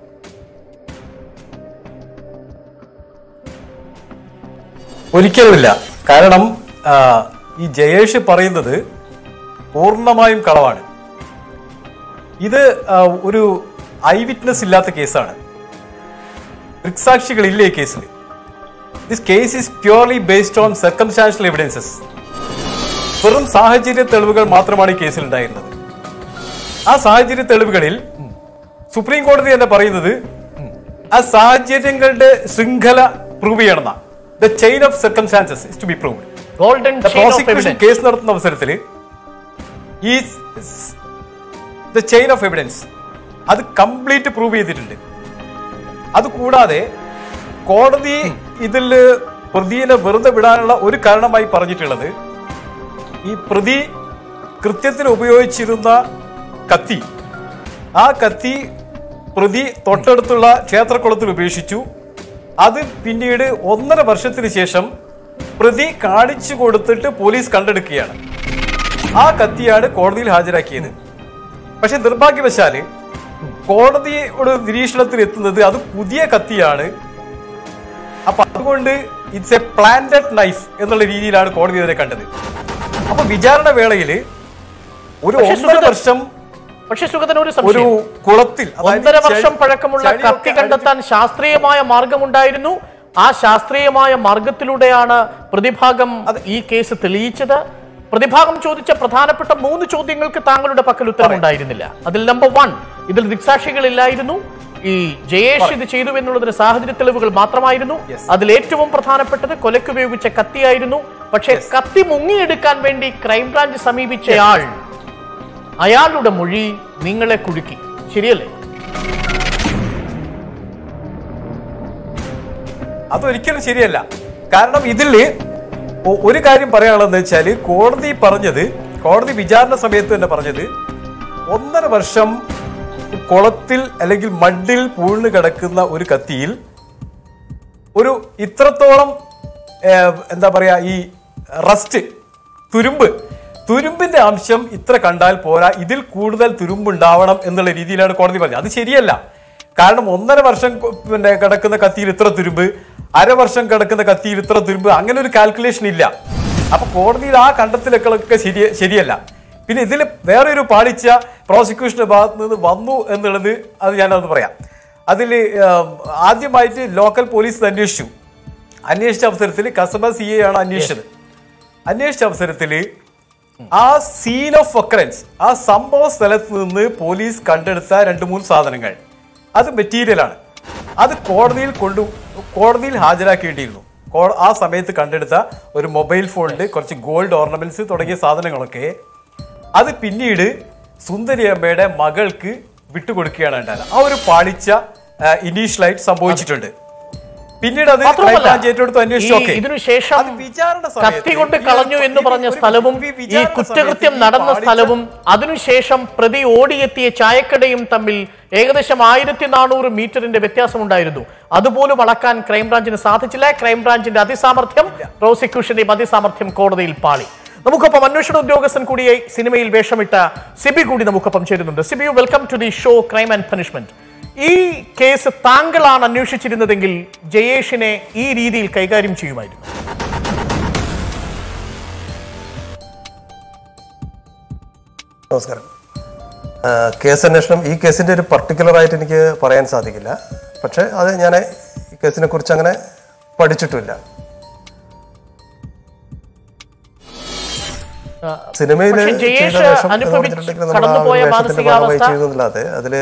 ഒരിക്കലുമില്ല കാരണം ആ, ഈ ജയേഷ് പറയുന്നത് പൂർണ്ണമായും കളവാണ് ഇത് ആ, ഒരു ഐ വിറ്റ്നസ് ഇല്ലാത്ത കേസാണ് ദൃക്സാക്ഷികളില്ല ഈ കേസിൽ this case is purely based on circumstantial evidences വെറും സാഹചര്യ തെളിവുകൾ മാത്രമാണ് ഈ കേസിൽ ഉണ്ടായിരുന്നത് ആ സാഹചര്യ തെളിവുകളിൽ സുപ്രീം കോടതി തന്നെ പറയുന്നത് ആ സാഹചര്യങ്ങളുടെ ശൃംഖല പ്രൂവ് ചെയ്യണം the chain of circumstances is to be proved golden prosecution case നടത്തുന്ന അവസരത്തിൽ ഈ ദ ചെയിൻ ഓഫ് എവിഡൻസ് അത് കംപ്ലീറ്റ് പ്രൂവ് ചെയ്തിട്ടുണ്ട് അത് കൂടാതെ കോടതി ഇതിൽ പ്രതിയെ വെറുതെ വിടാനുള്ള ഒരു കാരണമായി പറഞ്ഞിട്ടുള്ളത് ഈ പ്രതി കൃത്യത്തിന് ഉപയോഗിച്ചിരുന്ന കത്തി ആ കത്തി പ്രതി തൊട്ടടുത്തുള്ള ക്ഷേത്രക്കുളത്തിൽ ഉപേക്ഷിച്ചു അത് പിന്നീട് ഒന്നര വർഷത്തിന് ശേഷം പ്രതി കാണിച്ചു കൊടുത്തിട്ട് പോലീസ് കണ്ടെടുക്കുകയാണ് ആ കത്തിയാണ് കോടതിയിൽ ഹാജരാക്കിയത് പക്ഷെ നിർഭാഗ്യവശാല് കോടതിയുടെ നിരീക്ഷണത്തിൽ എത്തുന്നത് അത് പുതിയ കത്തിയാണ് അപ്പൊ അതുകൊണ്ട് ഇറ്റ്സ് എ പ്ലാന്റഡ് നൈഫ് എന്നുള്ള രീതിയിലാണ് കോടതി ഇതിനെ കണ്ടത് അപ്പൊ വിചാരണ വേളയിൽ ഒരു പക്ഷേ ഒന്നര സുഗതൻ- വർഷം പക്ഷെ സുഗതൻ ഒരു ഒരു സംശയം കുളത്തിൽ അതായത് ഒന്നര വർഷം ചളി- പഴക്കമുള്ള ചളിയൊക്കെ കത്തി കണ്ടെത്താൻ ശാസ്ത്രീയമായ മാർഗമുണ്ടായിരുന്നു ആ ശാസ്ത്രീയമായ മാർഗത്തിലൂടെയാണ് പ്രതിഭാഗം ഈ കേസ് തെളിയിച്ചത് പ്രതിഭാഗം ചോദിച്ച പ്രധാനപ്പെട്ട മൂന്ന് ചോദ്യങ്ങൾക്ക് താങ്കളുടെ പക്കൽ ഉത്തരമുണ്ടായിരുന്നില്ല അതിൽ നമ്പർ വൺ ഇതിൽ ദിക്സാക്ഷികളില്ലായിരുന്നു ഈ ജയേഷ് ഇത് ചെയ്തു എന്നുള്ളതിന് സാഹചര്യ തെളിവുകൾ മാത്രമായിരുന്നു അതിൽ ഏറ്റവും പ്രധാനപ്പെട്ടത് കൊലയ്ക്ക് ഉപയോഗിച്ച കത്തിയായിരുന്നു പക്ഷേ കത്തി മുങ്ങിയെടുക്കാൻ വേണ്ടി ക്രൈംബ്രാഞ്ച് സമീപിച്ചയാൾ അയാളുടെ മൊഴി നിങ്ങളെ കുടുക്കി ശരിയല്ലേ അതൊരിക്കലും ശരിയല്ല കാരണം ഇതിൽ ഒ- ഒരു കാര്യം പറയാനുള്ളതെന്ന് വെച്ചാല് കോടതി പറഞ്ഞത് കോടതി വിചാരണ സമയത്ത് തന്നെ പറഞ്ഞത് ഒന്നര വർഷം കുളത്തിൽ അല്ലെങ്കിൽ മഡിൽ പൂഴ്ന്നു കിടക്കുന്ന ഒരു കത്തിയിൽ ഒരു ഇത്രത്തോളം ഏഹ്, എന്താ പറയാ ഈ റസ്റ്റ് തുരുമ്പ് തുരുമ്പിന്റെ അംശം ഇത്ര കണ്ടാൽ പോരാ ഇതിൽ കൂടുതൽ തുരുമ്പ് ഉണ്ടാവണം എന്നുള്ള രീതിയിലാണ് കോടതി പറഞ്ഞത് അത് ശരിയല്ല കാരണം ഒന്നര വർഷം കൊ- പിന്നെ കിടക്കുന്ന കത്തിയിൽ ഇത്ര തുരുമ്പ് അരവർഷം കിടക്കുന്ന കത്തിയിൽ ഇത്ര തുരുമ്പ് അങ്ങനെ ഒരു കാൽക്കുലേഷൻ ഇല്ല അപ്പൊ കോടതിയിൽ ആ കണ്ടെത്തലൊക്കെ ശരി ശരിയല്ല പിന്നെ ഇതിൽ വേറെ ഒരു പാളിച്ച പ്രോസിക്യൂഷന്റെ ഭാഗത്ത് നിന്ന് വന്നു എന്നുള്ളത് അത് ഞാനത് പറയാം അതിൽ ആദ്യമായിട്ട് ലോക്കൽ പോലീസ് ഇത് അന്വേഷിച്ചു അന്വേഷിച്ച അവസരത്തിൽ കസബ സി എ ആണ് അന്വേഷിച്ചത് അന്വേഷിച്ച അവസരത്തിൽ ആ സീൻ ഓഫ് ഒക്കറൻസ് ആ സംഭവ സ്ഥലത്ത് നിന്ന് പോലീസ് കണ്ടെടുത്ത രണ്ട് മൂന്ന് സാധനങ്ങൾ അത് മെറ്റീരിയലാണ് അത് കോടതിയിൽ കൊണ്ടു കോടതിയിൽ ഹാജരാക്കേണ്ടിയിരുന്നു കോ- ആ സമയത്ത് കണ്ടെടുത്ത ഒരു മൊബൈൽ ഫോണിൽ കുറച്ച് ഗോൾഡ് ഓർണമെന്റ്സ് തുടങ്ങിയ സാധനങ്ങളൊക്കെ അത് പിന്നീട് സുന്ദരി അമ്മയുടെ മകൾക്ക് വിട്ടുകൊടുക്കുകയാണ് ഉണ്ടായത് ആ ഒരു പാളിച്ച ഇനീഷ്യലായിട്ട് സംഭവിച്ചിട്ടുണ്ട് പിന്നീട് അത് മാത്രമല്ല, ക്രൈംബ്രാഞ്ച് ഏറ്റെടുത്ത് അന്വേഷിച്ചു ഈ ഓക്കെ ഇതിനുശേഷം അത് വിചാരണ സമയത്ത് കത്തി കൊണ്ട് ഈ ഒരു- കളഞ്ഞു എന്ന് ഈ പറഞ്ഞ ഒരു- സ്ഥലവും ഈ ഈ വിചാരണ കുറ്റകൃത്യം സമയത്ത് ഈ നടന്ന പാളിച്ച- സ്ഥലവും അതിനുശേഷം പ്രതി ഓടിയെത്തിയ ചായക്കടയും തമ്മിൽ ഏകദേശം ആയിരത്തി നാനൂറ് മീറ്ററിന്റെ വ്യത്യാസമുണ്ടായിരുന്നു അതുപോലും അളക്കാൻ ക്രൈംബ്രാഞ്ചിന് സാധിച്ചില്ല ക്രൈംബ്രാഞ്ചിന്റെ അതിസാമർഥ്യം പ്രോസിക്യൂഷന്റെയും അതിസാമർഥ്യം കോടതിയിൽ പാളി നമുക്കൊപ്പം അന്വേഷണ ഉദ്യോഗസ്ഥൻ കൂടിയായി സിനിമയിൽ വേഷമിട്ട സിബി കൂടി നമുക്കൊപ്പം ചേരുന്നുണ്ട് Sibi welcome to the show crime and punishment ഈ കേസ് താങ്കളാണ് അന്വേഷിച്ചിരുന്നതെങ്കിൽ ജയേഷിനെ ഈ രീതിയിൽ കൈകാര്യം ചെയ്യുമായിരുന്നു നമസ്കാരം ആ, കേസ് അന്വേഷണം ഈ കേസിന്റെ ഒരു പർട്ടിക്കുലർ ആയിട്ട് എനിക്ക് പറയാൻ സാധിക്കില്ല പക്ഷെ അത് ഞാൻ ഈ കേസിനെ കുറിച്ച് അങ്ങനെ പഠിച്ചിട്ടില്ല സിനിമയിൽ പക്ഷേ ജയേഷ് അനുഭവിച്ച് കടന്നുപോയ മാനസികാവസ്ഥ ചെയ്തല്ലാതെ അതില്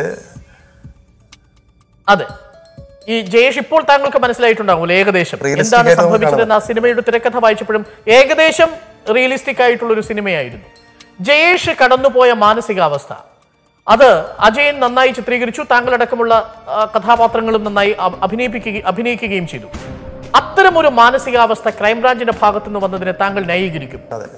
അതെ ഈ ജയേഷ് ഇപ്പോൾ താങ്കൾക്ക് മനസ്സിലായിട്ടുണ്ടാകുമല്ലോ ഏകദേശം Realistic എന്താണ് ആയിട്ട് നമുക്ക് സംഭവിച്ചതെന്ന് ആ സിനിമയുടെ തിരക്കഥ വായിച്ചപ്പോഴും ഏകദേശം റിയലിസ്റ്റിക് ആയിട്ടുള്ള ഒരു സിനിമയായിരുന്നു ജയേഷ് കടന്നുപോയ മാനസികാവസ്ഥ അത് അജയൻ നന്നായി ചിത്രീകരിച്ചു താങ്കളടക്കമുള്ള ആ, കഥാപാത്രങ്ങളും നന്നായി അ- അഭിനയിപ്പിക്കുകയും അഭിനയിക്കുകയും ചെയ്തു അത്തരമൊരു മാനസികാവസ്ഥ ക്രൈംബ്രാഞ്ചിന്റെ ഭാഗത്തുനിന്ന് വന്നതിനെ താങ്കൾ ന്യായീകരിക്കും അതെ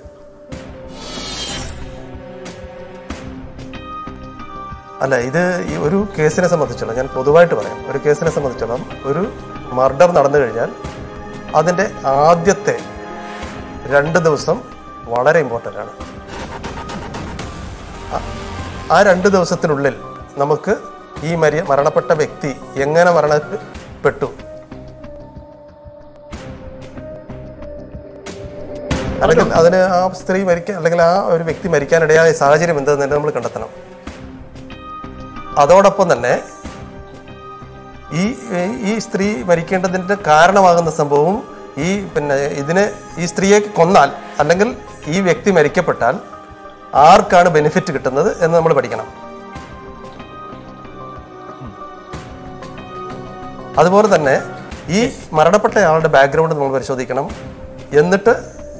അല്ല ഇത് ഈ ഒരു കേസിനെ സംബന്ധിച്ചുള്ള ഞാൻ പൊതുവായിട്ട് പറയാം ഒരു കേസിനെ സംബന്ധിച്ചോളം ഒരു മർഡർ നടന്നു കഴിഞ്ഞാൽ അതിൻ്റെ ആദ്യത്തെ രണ്ട് ദിവസം വളരെ ഇമ്പോർട്ടൻ്റ് ആണ് ആ- ആ രണ്ട് ദിവസത്തിനുള്ളിൽ നമുക്ക് ഈ മരി മരണപ്പെട്ട വ്യക്തി എങ്ങനെ മരണപ്പെട്ടു അല്ലെങ്കിൽ അതിന് ആ സ്ത്രീ മരിക്കാൻ അല്ലെങ്കിൽ ആ ഒരു വ്യക്തി മരിക്കാനിടയായ സാഹചര്യം എന്തെന്ന് തന്നെ നമ്മൾ കണ്ടെത്തണം അതോടൊപ്പം തന്നെ ഈ ഈ സ്ത്രീ മരിക്കേണ്ടതിന്റെ കാരണമാകുന്ന സംഭവവും ഈ പിന്നെ ഇതിന് ഈ സ്ത്രീയെ കൊന്നാൽ അല്ലെങ്കിൽ ഈ വ്യക്തി മരിക്കപ്പെട്ടാൽ ആർക്കാണ് ബെനിഫിറ്റ് കിട്ടുന്നത് എന്ന് നമ്മൾ പഠിക്കണം അതുപോലെ തന്നെ ഈ മരണപ്പെട്ട ആളുടെ ബാക്ക്ഗ്രൗണ്ട് നമ്മൾ പരിശോധിക്കണം എന്നിട്ട്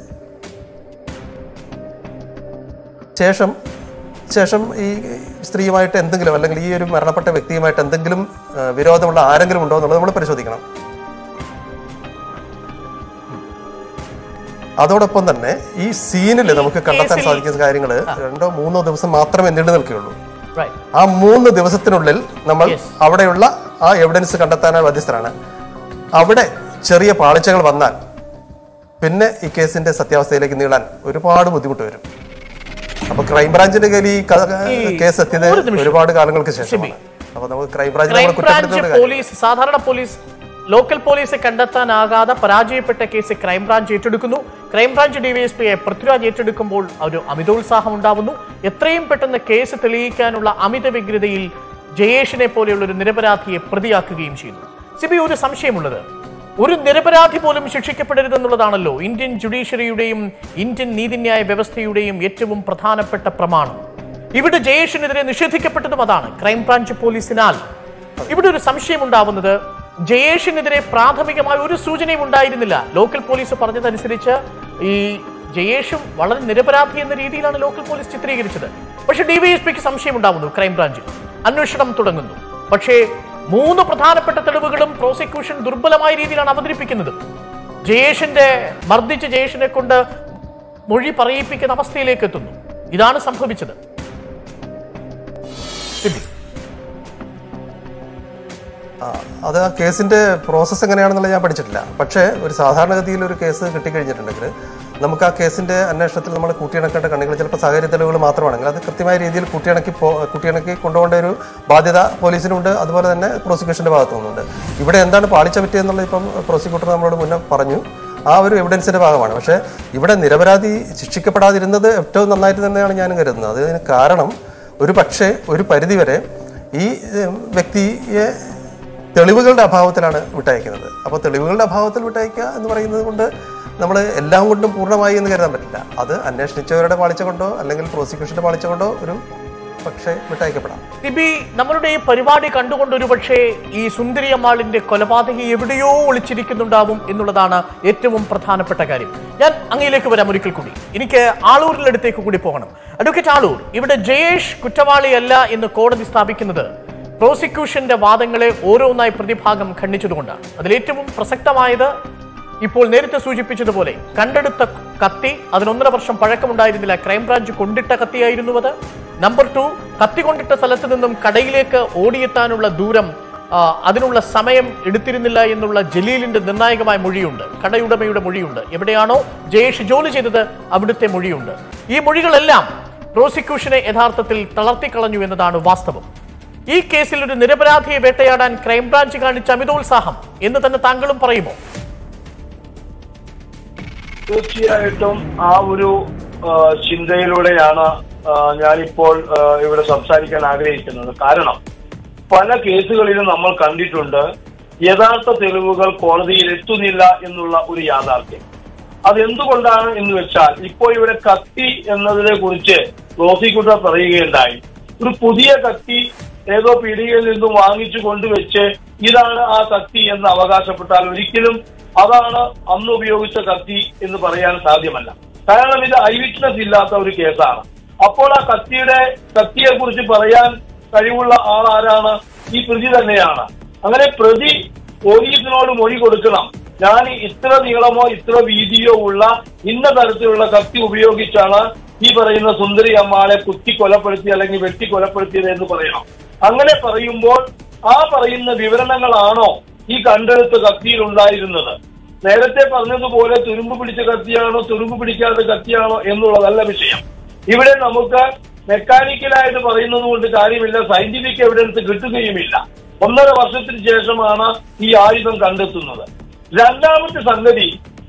ശേഷം ശേഷം ഈ സ്ത്രീയുമായിട്ട് എന്തെങ്കിലും അല്ലെങ്കിൽ ഈ ഒരു മരണപ്പെട്ട വ്യക്തിയുമായിട്ട് എന്തെങ്കിലും ആ, വിരോധമുള്ള ആരെങ്കിലും ഉണ്ടോ എന്നുള്ളത് നമ്മൾ പരിശോധിക്കണം അതോടൊപ്പം തന്നെ ഈ സീനിൽ നമുക്ക് കണ്ടെത്താൻ കേസിൽ- സാധിക്കുന്ന കാര്യങ്ങൾ രണ്ടോ മൂന്നോ ദിവസം മാത്രമേ നീണ്ടു നിൽക്കുകയുള്ളൂ റൈറ്റ് ആ മൂന്ന് ദിവസത്തിനുള്ളിൽ നമ്മൾ അവിടെയുള്ള ആ എവിഡൻസ് കണ്ടെത്താനായി ബാധ്യസ്ഥരാണ് അവിടെ ചെറിയ പാളിച്ചകൾ വന്നാൽ പിന്നെ ഈ കേസിന്റെ സത്യാവസ്ഥയിലേക്ക് നീളാൻ ഒരുപാട് ബുദ്ധിമുട്ട് വരും അപ്പൊ ക്രൈംബ്രാഞ്ചിന്റെ കയ്യിൽ ഈ ക- കേസ് എത്തിയത് ഒരു നിമിഷം. ഒരുപാട് കാലങ്ങൾക്ക് ശേഷമാണ് അപ്പൊ നമുക്ക് ക്രൈംബ്രാഞ്ചിനെ നമ്മൾ ക്രൈംബ്രാഞ്ച് കുറ്റപ്പെടുത്തേണ്ട കാര്യം പോലീസ് സാധാരണ പോലീസ് ലോക്കൽ പോലീസ് കണ്ടെത്താനാകാതെ പരാജയപ്പെട്ട കേസ് ക്രൈംബ്രാഞ്ച് ഏറ്റെടുക്കുന്നു ക്രൈംബ്രാഞ്ച് ഡിവൈഎസ്പിയെ പൃഥ്വിരാജ് ഏറ്റെടുക്കുമ്പോൾ ഒരു അമിതോത്സാഹം ഉണ്ടാവുന്നു എത്രയും പെട്ടെന്ന് കേസ് തെളിയിക്കാനുള്ള അമിത വ്യഗ്രതയിൽ ജയേഷിനെ പോലെയുള്ള ഒരു നിരപരാധിയെ പ്രതിയാക്കുകയും ചെയ്യുന്നു സിബി ഒരു സംശയമുള്ളത് ഒരു നിരപരാധി പോലും ശിക്ഷിക്കപ്പെടരുതെന്നുള്ളതാണല്ലോ ഇന്ത്യൻ ജുഡീഷ്യറിയുടെയും ഇന്ത്യൻ നീതിന്യായ വ്യവസ്ഥയുടെയും ഏറ്റവും പ്രധാനപ്പെട്ട പ്രമാണം ഇവിടെ ജയേഷിനെതിരെ നിഷേധിക്കപ്പെട്ടതും അതാണ് ക്രൈംബ്രാഞ്ച് പോലീസിനാൽ ഇവിടെ ഒരു സംശയം ഉണ്ടാവുന്നത് ജയേഷിനെതിരെ പ്രാഥമികമായ ഒരു സൂചനയും ഉണ്ടായിരുന്നില്ല ലോക്കൽ പോലീസ് പറഞ്ഞതനുസരിച്ച് ഈ ജയേഷും വളരെ നിരപരാധി എന്ന രീതിയിലാണ് ലോക്കൽ പോലീസ് ചിത്രീകരിച്ചത് പക്ഷെ ഡിവൈഎസ്പിക്ക് സംശയം ഉണ്ടാവുന്നു ക്രൈംബ്രാഞ്ചിൽ അന്വേഷണം തുടങ്ങുന്നു പക്ഷേ മൂന്ന് പ്രധാനപ്പെട്ട തെളിവുകളും പ്രോസിക്യൂഷൻ ദുർബലമായ രീതിയിലാണ് അവതരിപ്പിക്കുന്നത് ജയേഷിന്റെ മർദ്ദിച്ച ജയേഷിനെ കൊണ്ട് മൊഴി പറയിപ്പിക്കുന്ന അവസ്ഥയിലേക്ക് എത്തുന്നു ഇതാണ് സംഭവിച്ചത് സിബി ആ, അത് ആ കേസിന്റെ പ്രോസസ്സ് എങ്ങനെയാണെന്നുള്ളത് ഞാൻ പഠിച്ചിട്ടില്ല പക്ഷേ ഒരു സാധാരണഗതിയിൽ ഒരു കേസ് കിട്ടിക്കഴിഞ്ഞിട്ടുണ്ടെങ്കിൽ നമുക്ക് ആ കേസിന്റെ അന്വേഷണത്തിൽ നമ്മൾ കൂട്ടിയിണക്കേണ്ട കണ്ണികൾ ചിലപ്പോൾ സാഹചര്യ തെളിവുകൾ മാത്രമാണെങ്കിൽ അത് കൃത്യമായ രീതിയിൽ കൂട്ടിയിണക്കി പോ കൂട്ടിയിണക്കി കൊണ്ടുപോകേണ്ട ഒരു ബാധ്യത പോലീസിനുണ്ട് അതുപോലെ തന്നെ പ്രോസിക്യൂഷന്റെ ഭാഗത്തു നിന്നുണ്ട് ഇവിടെ എന്താണ് പാളിച്ച പറ്റിയെന്നുള്ളത് ഇപ്പം പ്രോസിക്യൂട്ടർ നമ്മളോട് മുന്നേ പറഞ്ഞു ആ ഒരു എവിഡൻസിന്റെ ഭാഗമാണ് പക്ഷേ ഇവിടെ നിരപരാധി ശിക്ഷിക്കപ്പെടാതിരുന്നത് ഏറ്റവും നന്നായിട്ട് തന്നെയാണ് ഞാൻ കരുതുന്നത് അതിന് കാരണം ഒരു പക്ഷേ ഒരു പരിധിവരെ ഈ ഏഹ്, വ്യക്തിയെ തെളിവുകളുടെ അഭാവത്തിലാണ് വിട്ടയക്കുന്നത് അപ്പോൾ തെളിവുകളുടെ അഭാവത്തിൽ വിട്ടയക്കുക എന്ന് പറയുന്നത് കൊണ്ട് നമ്മൾ എല്ലാം കൊണ്ടും പൂർണ്ണമായി എന്ന് കരുതാൻ പറ്റില്ല അത് അന്വേഷിച്ചവരുടെ പാളിച്ച കൊണ്ടോ അല്ലെങ്കിൽ പ്രോസിക്യൂഷന്റെ പാളിച്ച കൊണ്ടോ ഒരു പക്ഷേ വിട്ടയക്കപ്പെടാം സിബി നമ്മളുടെ ഈ പരിപാടി കണ്ടുകൊണ്ട് ഒരുപക്ഷെ ഈ സുന്ദരി അമ്മാളിന്റെ കൊലപാതകി എവിടെയോ ഒളിച്ചിരിക്കുന്നുണ്ടാവും എന്നുള്ളതാണ് ഏറ്റവും പ്രധാനപ്പെട്ട കാര്യം ഞാൻ അങ്ങയിലേക്ക് വരാം ഒരിക്കൽ കൂടി എനിക്ക് ആളൂരിനടുത്തേക്ക് കൂടി പോകണം അഡ്വക്കേറ്റ് ആളൂർ ഇവിടെ ജയേഷ് കുറ്റവാളിയല്ല എന്ന് കോടതി സ്ഥാപിക്കുന്നത് പ്രോസിക്യൂഷന്റെ വാദങ്ങളെ ഓരോന്നായി പ്രതിഭാഗം ഖണ്ഡിച്ചതുകൊണ്ടാണ് അതിലേറ്റവും പ്രസക്തമായത് ഇപ്പോൾ നേരത്തെ സൂചിപ്പിച്ചതുപോലെ കണ്ടെടുത്ത കത്തി അതിനൊന്നര വർഷം പഴക്കമുണ്ടായിരുന്നില്ല ക്രൈംബ്രാഞ്ച് കൊണ്ടിട്ട കത്തിയായിരുന്നു അത് നമ്പർ ടു കത്തി കൊണ്ടിട്ട സ്ഥലത്ത് നിന്നും കടയിലേക്ക് ഓടിയെത്താനുള്ള ദൂരം ആ, അതിനുള്ള സമയം എടുത്തിരുന്നില്ല എന്നുള്ള ജലീലിന്റെ നിർണായകമായ മൊഴിയുണ്ട് കടയുടമയുടെ മൊഴിയുണ്ട് എവിടെയാണോ ജയേഷ് ജോലി ചെയ്തത് അവിടുത്തെ മൊഴിയുണ്ട് ഈ മൊഴികളെല്ലാം പ്രോസിക്യൂഷനെ യഥാർത്ഥത്തിൽ തളർത്തിക്കളഞ്ഞു എന്നതാണ് വാസ്തവം ഈ കേസിൽ ഒരു നിരപരാധിയെ വേട്ടയാടാൻ ക്രൈംബ്രാഞ്ച് കാണിച്ച അമിതോത്സാഹം എന്ന് തന്നെ താങ്കളും പറയുമോ തീർച്ചയായിട്ടും ആ ഒരു ആ, ചിന്തയിലൂടെയാണ് ആ, ഞാനിപ്പോൾ ആ, ഇവിടെ സംസാരിക്കാൻ ആഗ്രഹിക്കുന്നത് കാരണം പല കേസുകളിലും നമ്മൾ കണ്ടിട്ടുണ്ട് യഥാർത്ഥ തെളിവുകൾ കോടതിയിൽ എത്തുന്നില്ല എന്നുള്ള ഒരു യാഥാർത്ഥ്യം അതെന്തുകൊണ്ടാണ് എന്ന് വെച്ചാൽ ഇപ്പോൾ ഇവിടെ കത്തി എന്നതിനെ കുറിച്ച് പ്രോസിക്യൂട്ടർ പറയുകയുണ്ടായി ഒരു പുതിയ കത്തി ഏതോ പീടികയിൽ നിന്നും വാങ്ങിച്ചു കൊണ്ടുവച്ച് ഇതാണ് ആ കത്തി എന്ന് അവകാശപ്പെട്ടാൽ ഒരിക്കലും അതാണ് അന്ന് ഉപയോഗിച്ച കത്തി എന്ന് പറയാൻ സാധ്യമല്ല കാരണം ഇത് ഐ വിറ്റ്നസ് ഇല്ലാത്ത ഒരു കേസാണ് അപ്പോൾ ആ കത്തിയുടെ കത്തിയെ കുറിച്ച് പറയാൻ കഴിവുള്ള ആൾ ആരാണ് ഈ പ്രതി തന്നെയാണ് അങ്ങനെ പ്രതി പോലീസിനോട് മൊഴി കൊടുക്കണം ഞാൻ ഇത്ര നീളമോ ഇത്ര വീതിയോ ഉള്ള ഇന്ന തരത്തിലുള്ള കത്തി ഉപയോഗിച്ചാണ് ഈ പറയുന്ന സുന്ദരി അമ്മാളെ കുത്തി കൊലപ്പെടുത്തി അല്ലെങ്കിൽ വെട്ടി കൊലപ്പെടുത്തിയത് എന്ന് പറയണം അങ്ങനെ പറയുമ്പോൾ ആ പറയുന്ന വിവരണങ്ങളാണോ ഈ കണ്ടെടുത്ത കത്തിയിൽ ഉണ്ടായിരുന്നത് നേരത്തെ പറഞ്ഞതുപോലെ തുരുമ്പ് പിടിച്ച കത്തിയാണോ തുരുമ്പ് പിടിക്കാത്ത കത്തിയാണോ എന്നുള്ളതല്ല വിഷയം ഇവിടെ നമുക്ക് മെക്കാനിക്കലായിട്ട് പറയുന്നത് കൊണ്ട് കാര്യമില്ല സയന്റിഫിക് എവിഡൻസ് കിട്ടുകയുമില്ല ഒന്നര വർഷത്തിന് ശേഷമാണ് ഈ ആയുധം കണ്ടെത്തുന്നത് രണ്ടാമത്തെ സംഗതി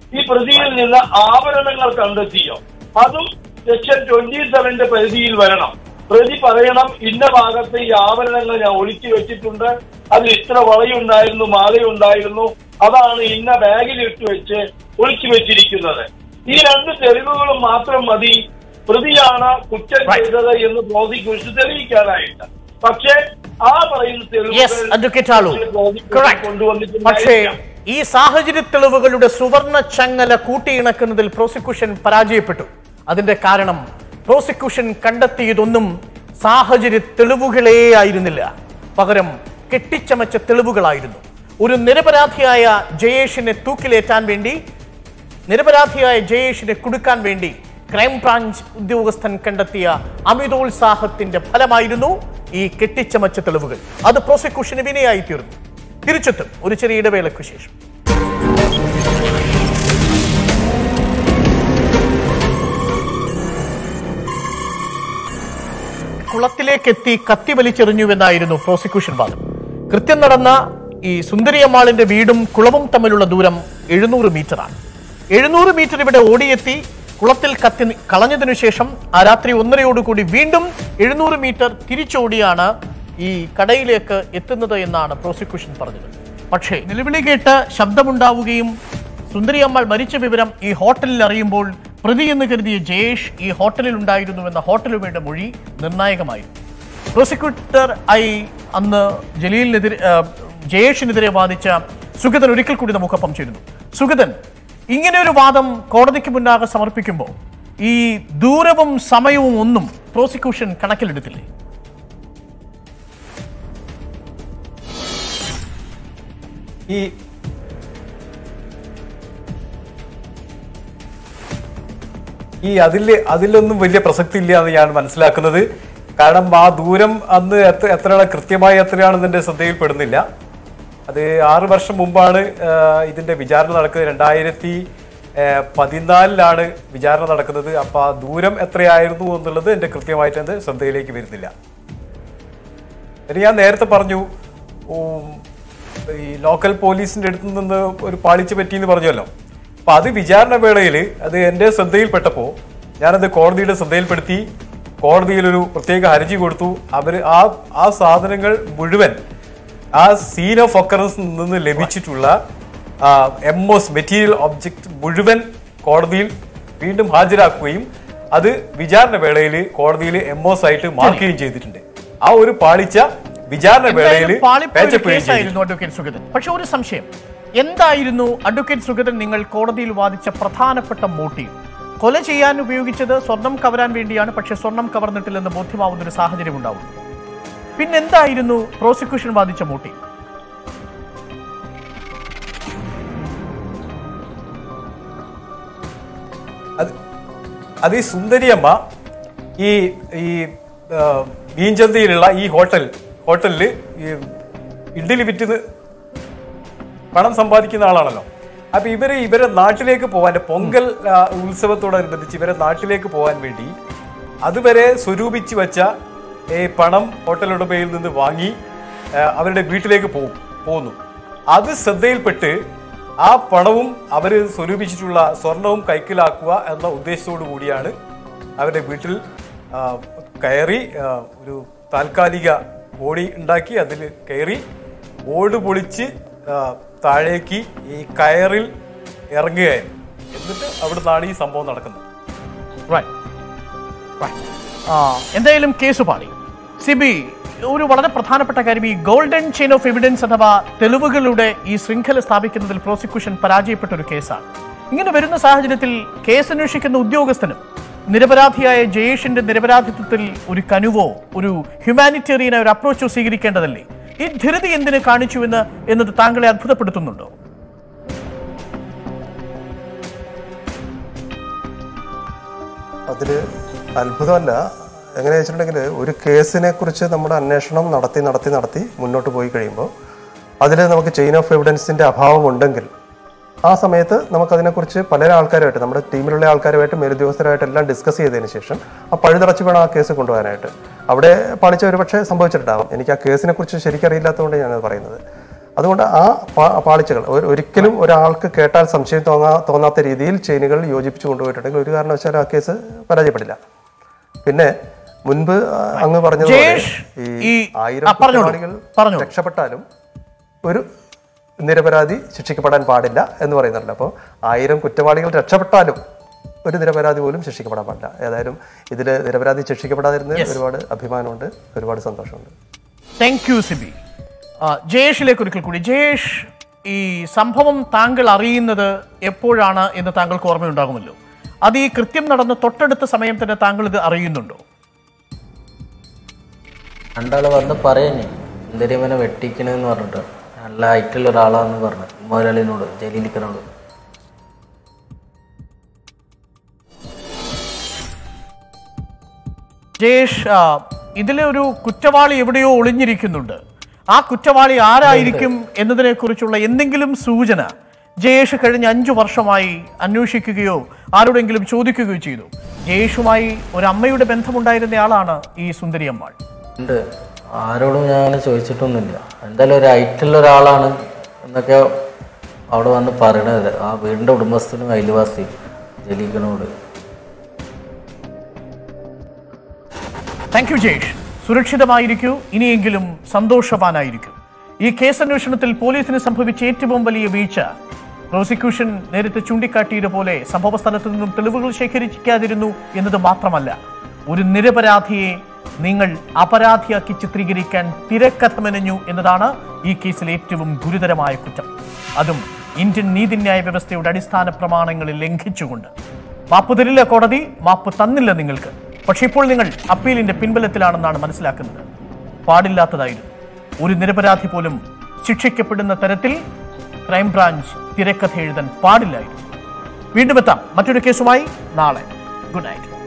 ഈ പ്രതിയിൽ നിന്ന് ആഭരണങ്ങൾ കണ്ടെത്തിയോ അതും സെക്ഷൻ ട്വന്റി സെവന്റെ പരിധിയിൽ വരണം പ്രതി പറയണം ഇന്ന ഭാഗത്ത് ഈ ആഭരണങ്ങൾ ഞാൻ ഒളിച്ചു വെച്ചിട്ടുണ്ട് അതിൽ ഇത്ര വളയുണ്ടായിരുന്നു മാലയുണ്ടായിരുന്നു അതാണ് ഇന്ന ബാഗിൽ ഇട്ട് വെച്ച് ഒളിച്ചു വെച്ചിരിക്കുന്നത് ഈ രണ്ട് തെളിവുകളും മാത്രം മതി പ്രതിയാണ് കുറ്റം ചെയ്തത് എന്ന് പ്രോസിക്യൂഷൻ തെളിയിക്കാനായിട്ട് പക്ഷേ ആ പറയുന്ന യെസ് അഡ്വക്കേറ്റ് ആളു പ്രോസിക്യൂഷൻ Correct. പക്ഷേ കൊണ്ടുവന്നിട്ടുണ്ടായിരിക്കാം ഈ സാഹചര്യ തെളിവുകളുടെ സുവർണ ചങ്ങല കൂട്ടിയിണക്കുന്നതിൽ പ്രോസിക്യൂഷൻ പരാജയപ്പെട്ടു അതിന്റെ കാരണം പ്രോസിക്യൂഷൻ കണ്ടെത്തിയതൊന്നും സാഹചര്യ തെളിവുകളേ ആയിരുന്നില്ല പകരം കെട്ടിച്ചമച്ച തെളിവുകളായിരുന്നു ഒരു നിരപരാധിയായ ജയേഷിനെ തൂക്കിലേറ്റാൻ വേണ്ടി നിരപരാധിയായ ജയേഷിനെ കുടുക്കാൻ വേണ്ടി ക്രൈംബ്രാഞ്ച് ഉദ്യോഗസ്ഥൻ കണ്ടെത്തിയ അമിതോത്സാഹത്തിന്റെ ഫലമായിരുന്നു ഈ കെട്ടിച്ചമച്ച തെളിവുകൾ അത് പ്രോസിക്യൂഷന് വിനയായി തീർന്നു തിരിച്ചെത്തും ഒരു ചെറിയ ഇടവേളയ്ക്കു ശേഷം കുളത്തിലേക്കെത്തി കത്തി വലിച്ചെറിഞ്ഞുവെന്നായിരുന്നു പ്രോസിക്യൂഷൻ വാദം കൃത്യം നടന്ന ഈ സുന്ദരിയമ്മാളിന്റെ വീടും കുളവും തമ്മിലുള്ള ദൂരം എഴുന്നൂറ് മീറ്ററാണ് എഴുന്നൂറ് മീറ്റർ ഇവിടെ ഓടിയെത്തി കുളത്തിൽ കത്തി നി- കളഞ്ഞതിനു ശേഷം ആ രാത്രി ഒന്നരയോടുകൂടി വീണ്ടും എഴുന്നൂറ് മീറ്റർ തിരിച്ചോടിയാണ് ഈ കടയിലേക്ക് എത്തുന്നത് എന്നാണ് പ്രോസിക്യൂഷൻ പറഞ്ഞത് പക്ഷേ നിലവിളി കേട്ട് ശബ്ദമുണ്ടാവുകയും സുന്ദരിയമ്മാൾ മരിച്ച വിവരം ഈ ഹോട്ടലിൽ അറിയുമ്പോൾ പ്രതി എന്ന് കരുതിയ ജയേഷ് ഈ ഹോട്ടലിൽ ഉണ്ടായിരുന്നുവെന്ന ഹോട്ടലുമയുടെ മൊഴി നിർണായകമായിരുന്നു പ്രോസിക്യൂട്ടർ ഐ അന്ന് ജലീലിനെതിരെ ആ, ജയേഷിനെതിരെ വാദിച്ച സുഗതൻ ഒരിക്കൽ കൂടി നമുക്കൊപ്പം ചേരുന്നു സുഗതൻ ഇങ്ങനെ ഒരു വാദം കോടതിക്ക് മുന്നാകെ സമർപ്പിക്കുമ്പോൾ ഈ ദൂരവും സമയവും ഒന്നും പ്രോസിക്യൂഷൻ കണക്കിലെടുത്തില്ലേ ഈ ഈ അതില് അതിലൊന്നും വലിയ പ്രസക്തി ഇല്ല എന്ന് ഞാൻ മനസ്സിലാക്കുന്നത് കാരണം ആ ദൂരം അന്ന് എത്ര എത്രയാണ് കൃത്യമായി എത്രയാണെന്ന് എൻ്റെ ശ്രദ്ധയിൽപ്പെടുന്നില്ല അത് ആറ് വർഷം മുമ്പാണ് ആ, ഇതിന്റെ വിചാരണ നടക്കുന്നത് രണ്ടായിരത്തി ആ, പതിനാലിലാണ് വിചാരണ നടക്കുന്നത് അപ്പൊ ആ ദൂരം എത്രയായിരുന്നു എന്നുള്ളത് എൻ്റെ കൃത്യമായിട്ട് എൻ്റെ ശ്രദ്ധയിലേക്ക് വരുന്നില്ല പിന്നെ ഞാൻ നേരത്തെ പറഞ്ഞു ഉം, ഈ ലോക്കൽ പോലീസിന്റെ അടുത്ത് നിന്ന് ഒരു പാളിച്ച പറ്റിയെന്ന് പറഞ്ഞല്ലോ അപ്പൊ അത് വിചാരണ വേളയിൽ അത് എൻ്റെ ശ്രദ്ധയിൽപ്പെട്ടപ്പോൾ ഞാനത് കോടതിയുടെ ശ്രദ്ധയിൽപ്പെടുത്തി കോടതിയിൽ ഒരു പ്രത്യേക ഹർജി കൊടുത്തു അവർ ആ ആ സാധനങ്ങൾ മുഴുവൻ ആ സീൻ ഓഫ് ഒക്കറൻസ് നിന്ന് ലഭിച്ചിട്ടുള്ള എം ഒസ് മെറ്റീരിയൽ ഒബ്ജക്ട് മുഴുവൻ കോടതിയിൽ വീണ്ടും ഹാജരാക്കുകയും അത് വിചാരണ വേളയിൽ കോടതിയിൽ എം ഒസ് ആയിട്ട് മാർക്ക് ചെയ്യുകയും ചെയ്തിട്ടുണ്ട് ആ ഒരു പാളിച്ച വിചാരണ വേളയിൽ എന്തായാലും പാളിപ്പോയ ഒരു പേച്ചപ്പ് ചെയ്യുകയും ചെയ്തു കേസായിരുന്നു അഡ്വക്കേറ്റ് സുഗതൻ പക്ഷെ ഒരു സംശയം എന്തായിരുന്നു അഡ്വക്കേറ്റ് സുഗതൻ നിങ്ങൾ കോടതിയിൽ വാദിച്ച പ്രധാനപ്പെട്ട മോട്ടീവ് കൊല ചെയ്യാൻ ഉപയോഗിച്ചത് സ്വർണം കവരാൻ വേണ്ടിയാണ് പക്ഷെ സ്വർണം കവർന്നിട്ടില്ലെന്ന് ബോധ്യമാവുന്ന ഒരു സാഹചര്യം ഉണ്ടാവും പിന്നെന്തായിരുന്നു പ്രോസിക്യൂഷൻ വാദിച്ച മോട്ടീവ് അത് അത് ഈ സുന്ദരിയമ്മ ഈ ഈ ആ, മീൻചന്തയിലുള്ള ഈ ഹോട്ടൽ ഹോട്ടലിൽ ഈ ഇഡ്ഡലി വിറ്റ് പണം സമ്പാദിക്കുന്ന ആളാണല്ലോ അപ്പൊ ഇവര് ഇവരെ നാട്ടിലേക്ക് പോകാൻ പൊങ്കൽ ആ, ഉത്സവത്തോടനുബന്ധിച്ച് ഇവരെ നാട്ടിലേക്ക് പോകാൻ വേണ്ടി അതുവരെ സ്വരൂപിച്ച് വെച്ച ഈ പണം ഹോട്ടൽ ഉടമയിൽ നിന്ന് വാങ്ങി ആ, അവരുടെ വീട്ടിലേക്ക് പോകും പോകുന്നു അത് ശ്രദ്ധയിൽപ്പെട്ട് ആ പണവും അവർ സ്വരൂപിച്ചിട്ടുള്ള സ്വർണവും കൈക്കലാക്കുക എന്ന ഉദ്ദേശത്തോടു കൂടിയാണ് അവരുടെ വീട്ടിൽ ആ, കയറി ആ, ഒരു താൽക്കാലിക ഓടി ഉണ്ടാക്കി അതിൽ കയറി ഓട് പൊളിച്ച് ആ, താഴേക്ക് ഈ കയറിൽ ഇറങ്ങുകയായിരുന്നു എന്നിട്ട് അവിടെ നിന്നാണ് ഈ സംഭവം നടക്കുന്നത് Right. Right. ആ, എന്തായാലും കേസ് പാടി സിബി ഒരു വളരെ പ്രധാനപ്പെട്ട കാര്യം ഈ ഗോൾഡൻ ചെയിൻ ഓഫ് എവിഡൻസ് അഥവാ തെളിവുകളുടെ ഈ ശൃംഖല സ്ഥാപിക്കുന്നതിൽ പ്രോസിക്യൂഷൻ പരാജയപ്പെട്ട ഒരു കേസാണ് ഇങ്ങനെ വരുന്ന സാഹചര്യത്തിൽ കേസ് അന്വേഷിക്കുന്ന ഉദ്യോഗസ്ഥനും നിരപരാധിയായ ജയേഷിന്റെ നിരപരാധിത്വത്തിൽ ഒരു കനുവോ ഒരു ഹ്യൂമാനിറ്റേറിയൻ ഒരു അപ്രോച്ചോ സ്വീകരിക്കേണ്ടതല്ലേ ഈ ധൃതി എന്തിന് കാണിച്ചു എന്ന് എന്നത് താങ്കളെ അത്ഭുതപ്പെടുത്തുന്നുണ്ടോ അതിൽ അത്ഭുതമല്ല എങ്ങനെ വെച്ചിട്ടുണ്ടെങ്കിൽ ഒരു കേസിനെ കുറിച്ച് നമ്മുടെ അന്വേഷണം നടത്തി നടത്തി നടത്തി മുന്നോട്ട് പോയി കഴിയുമ്പോൾ അതിൽ നമുക്ക് ചെയിൻ ഓഫ് എവിഡൻസിന്റെ അഭാവം ഉണ്ടെങ്കിൽ ആ സമയത്ത് നമുക്കതിനെക്കുറിച്ച് പല ആൾക്കാരുമായിട്ട് നമ്മുടെ ടീമിലുള്ള ആൾക്കാരുമായിട്ട് മേലുദ്യോഗസ്ഥരായിട്ട് എല്ലാം ഡിസ്കസ് ചെയ്തതിന് ശേഷം ആ പഴുതടച്ച് വേണം ആ കേസ് കൊണ്ടുപോകാനായിട്ട് അവിടെ പാളിച്ച ഒരു പക്ഷേ സംഭവിച്ചിട്ടുണ്ടാകും എനിക്ക് ആ കേസിനെ കുറിച്ച് ശരിക്കറിയില്ലാത്തതുകൊണ്ട് ഞാനത് പറയുന്നത് അതുകൊണ്ട് ആ പാ- പാളിച്ചകൾ ഒരു- ഒരിക്കലും ഒരാൾക്ക് കേട്ടാൽ സംശയം തോന്നാ തോന്നാത്ത രീതിയിൽ ചെയിനുകൾ യോജിപ്പിച്ച് കൊണ്ടുപോയിട്ടുണ്ടെങ്കിൽ ഒരു കാരണവശാലും ആ കേസ് പരാജയപ്പെടില്ല പിന്നെ മുൻപ് ആ, അങ്ങ് പറഞ്ഞതുപോലെ ജയേഷ്, ഈ ഈ- ആയിരം ആ, പറഞ്ഞോളൂ, കുറ്റവാളികൾ പറഞ്ഞോളൂ. രക്ഷപ്പെട്ടാലും ഒരു നിരപരാധി ശിക്ഷിക്കപ്പെടാൻ പാടില്ല എന്ന് പറയുന്നുണ്ട് അപ്പോൾ ആയിരം കുറ്റവാളികൾ രക്ഷപ്പെട്ടാലും ഒരു നിരപരാധി പോലും ശിക്ഷിക്കപ്പെടാൻ പാടില്ല ഏതായാലും ഇതിൽ നിരപരാധി ശിക്ഷിക്കപ്പെടാതിരുന്നതിൽ ഒരുപാട് അഭിമാനമുണ്ട് ഒരുപാട് സന്തോഷമുണ്ട് താങ്ക് യു സിബി ആ, ജയേഷിലേക്ക് ഒരിക്കൽ കൂടി ജയേഷ് ഈ സംഭവം താങ്കൾ അറിയുന്നത് എപ്പോഴാണ് എന്ന് താങ്കൾക്ക് ഓർമ്മയുണ്ടാകുമല്ലോ അത് ഈ കൃത്യം നടന്ന തൊട്ടടുത്ത സമയം തന്നെ താങ്കൾ ഇത് അറിയുന്നുണ്ടോ രണ്ടാള് വന്ന് പറയുന്നു എന്തിനാ ഇവനെ വെട്ടിക്കണെന്ന് പറഞ്ഞിട്ട് നല്ല ഹൈറ്റുള്ള ഒരാളാന്ന് പറഞ്ഞു മുതലാളിനോട് ജലീലിക്കനോട് ജയേഷ് ആ, ഇതിലെ ഒരു കുറ്റവാളി എവിടെയോ ഒളിഞ്ഞിരിക്കുന്നുണ്ട് ആ കുറ്റവാളി ആരായിരിക്കും എന്നതിനെ കുറിച്ചുള്ള എന്തെങ്കിലും സൂചന ജയേഷ് കഴിഞ്ഞ അഞ്ചു വർഷമായി അന്വേഷിക്കുകയോ ആരോടെങ്കിലും ചോദിക്കുകയോ ചെയ്തു ജയേഷുമായി ഒരു അമ്മയുടെ ബന്ധമുണ്ടായിരുന്ന ഈ സുന്ദരി അമ്മാൾ ഉണ്ട് ആരോടും ഞാൻ അങ്ങനെ ചോദിച്ചിട്ടൊന്നുമില്ല എന്തായാലും ഒരു ഹൈറ്റുള്ള ഒരാളാണ് എന്നൊക്കെ അവിടെ വന്ന് പറയണത് ആ വീടിൻ്റെ ഉടമസ്ഥനും അയൽവാസി ജലീലിക്കനോട് താങ്ക് യു ജയേഷ് സുരക്ഷിതമായിരിക്കൂ ഇനിയെങ്കിലും സന്തോഷവാനായിരിക്കൂ ഈ കേസ് അന്വേഷണത്തിൽ പോലീസിന് സംഭവിച്ച ഏറ്റവും വലിയ വീഴ്ച പ്രോസിക്യൂഷൻ നേരത്തെ ചൂണ്ടിക്കാട്ടിയതുപോലെ സംഭവ സ്ഥലത്ത് നിന്നും തെളിവുകൾ ശേഖരിക്കാതിരുന്നു എന്നത് മാത്രമല്ല ഒരു നിരപരാധിയെ നിങ്ങൾ അപരാധിയാക്കി ചിത്രീകരിക്കാൻ തിരക്കഥ മെനഞ്ഞു എന്നതാണ് ഈ കേസിലെ ഏറ്റവും ഗുരുതരമായ കുറ്റം അതും ഇന്ത്യൻ നീതിന്യായ വ്യവസ്ഥയുടെ അടിസ്ഥാന പ്രമാണങ്ങളിൽ ലംഘിച്ചുകൊണ്ട് മാപ്പ് തരില്ല കോടതി മാപ്പ് തന്നില്ല നിങ്ങൾക്ക് പക്ഷെ ഇപ്പോൾ നിങ്ങൾ അപ്പീലിന്റെ പിൻബലത്തിലാണെന്നാണ് മനസ്സിലാക്കുന്നത് പാടില്ലാത്തതായിരുന്നു ഒരു നിരപരാധി പോലും ശിക്ഷിക്കപ്പെടുന്ന തരത്തിൽ ക്രൈംബ്രാഞ്ച് തിരക്കഥ എഴുതാൻ പാടില്ലായിരുന്നു വീണ്ടും എത്താം മറ്റൊരു കേസുമായി നാളെ ഗുഡ് നൈറ്റ്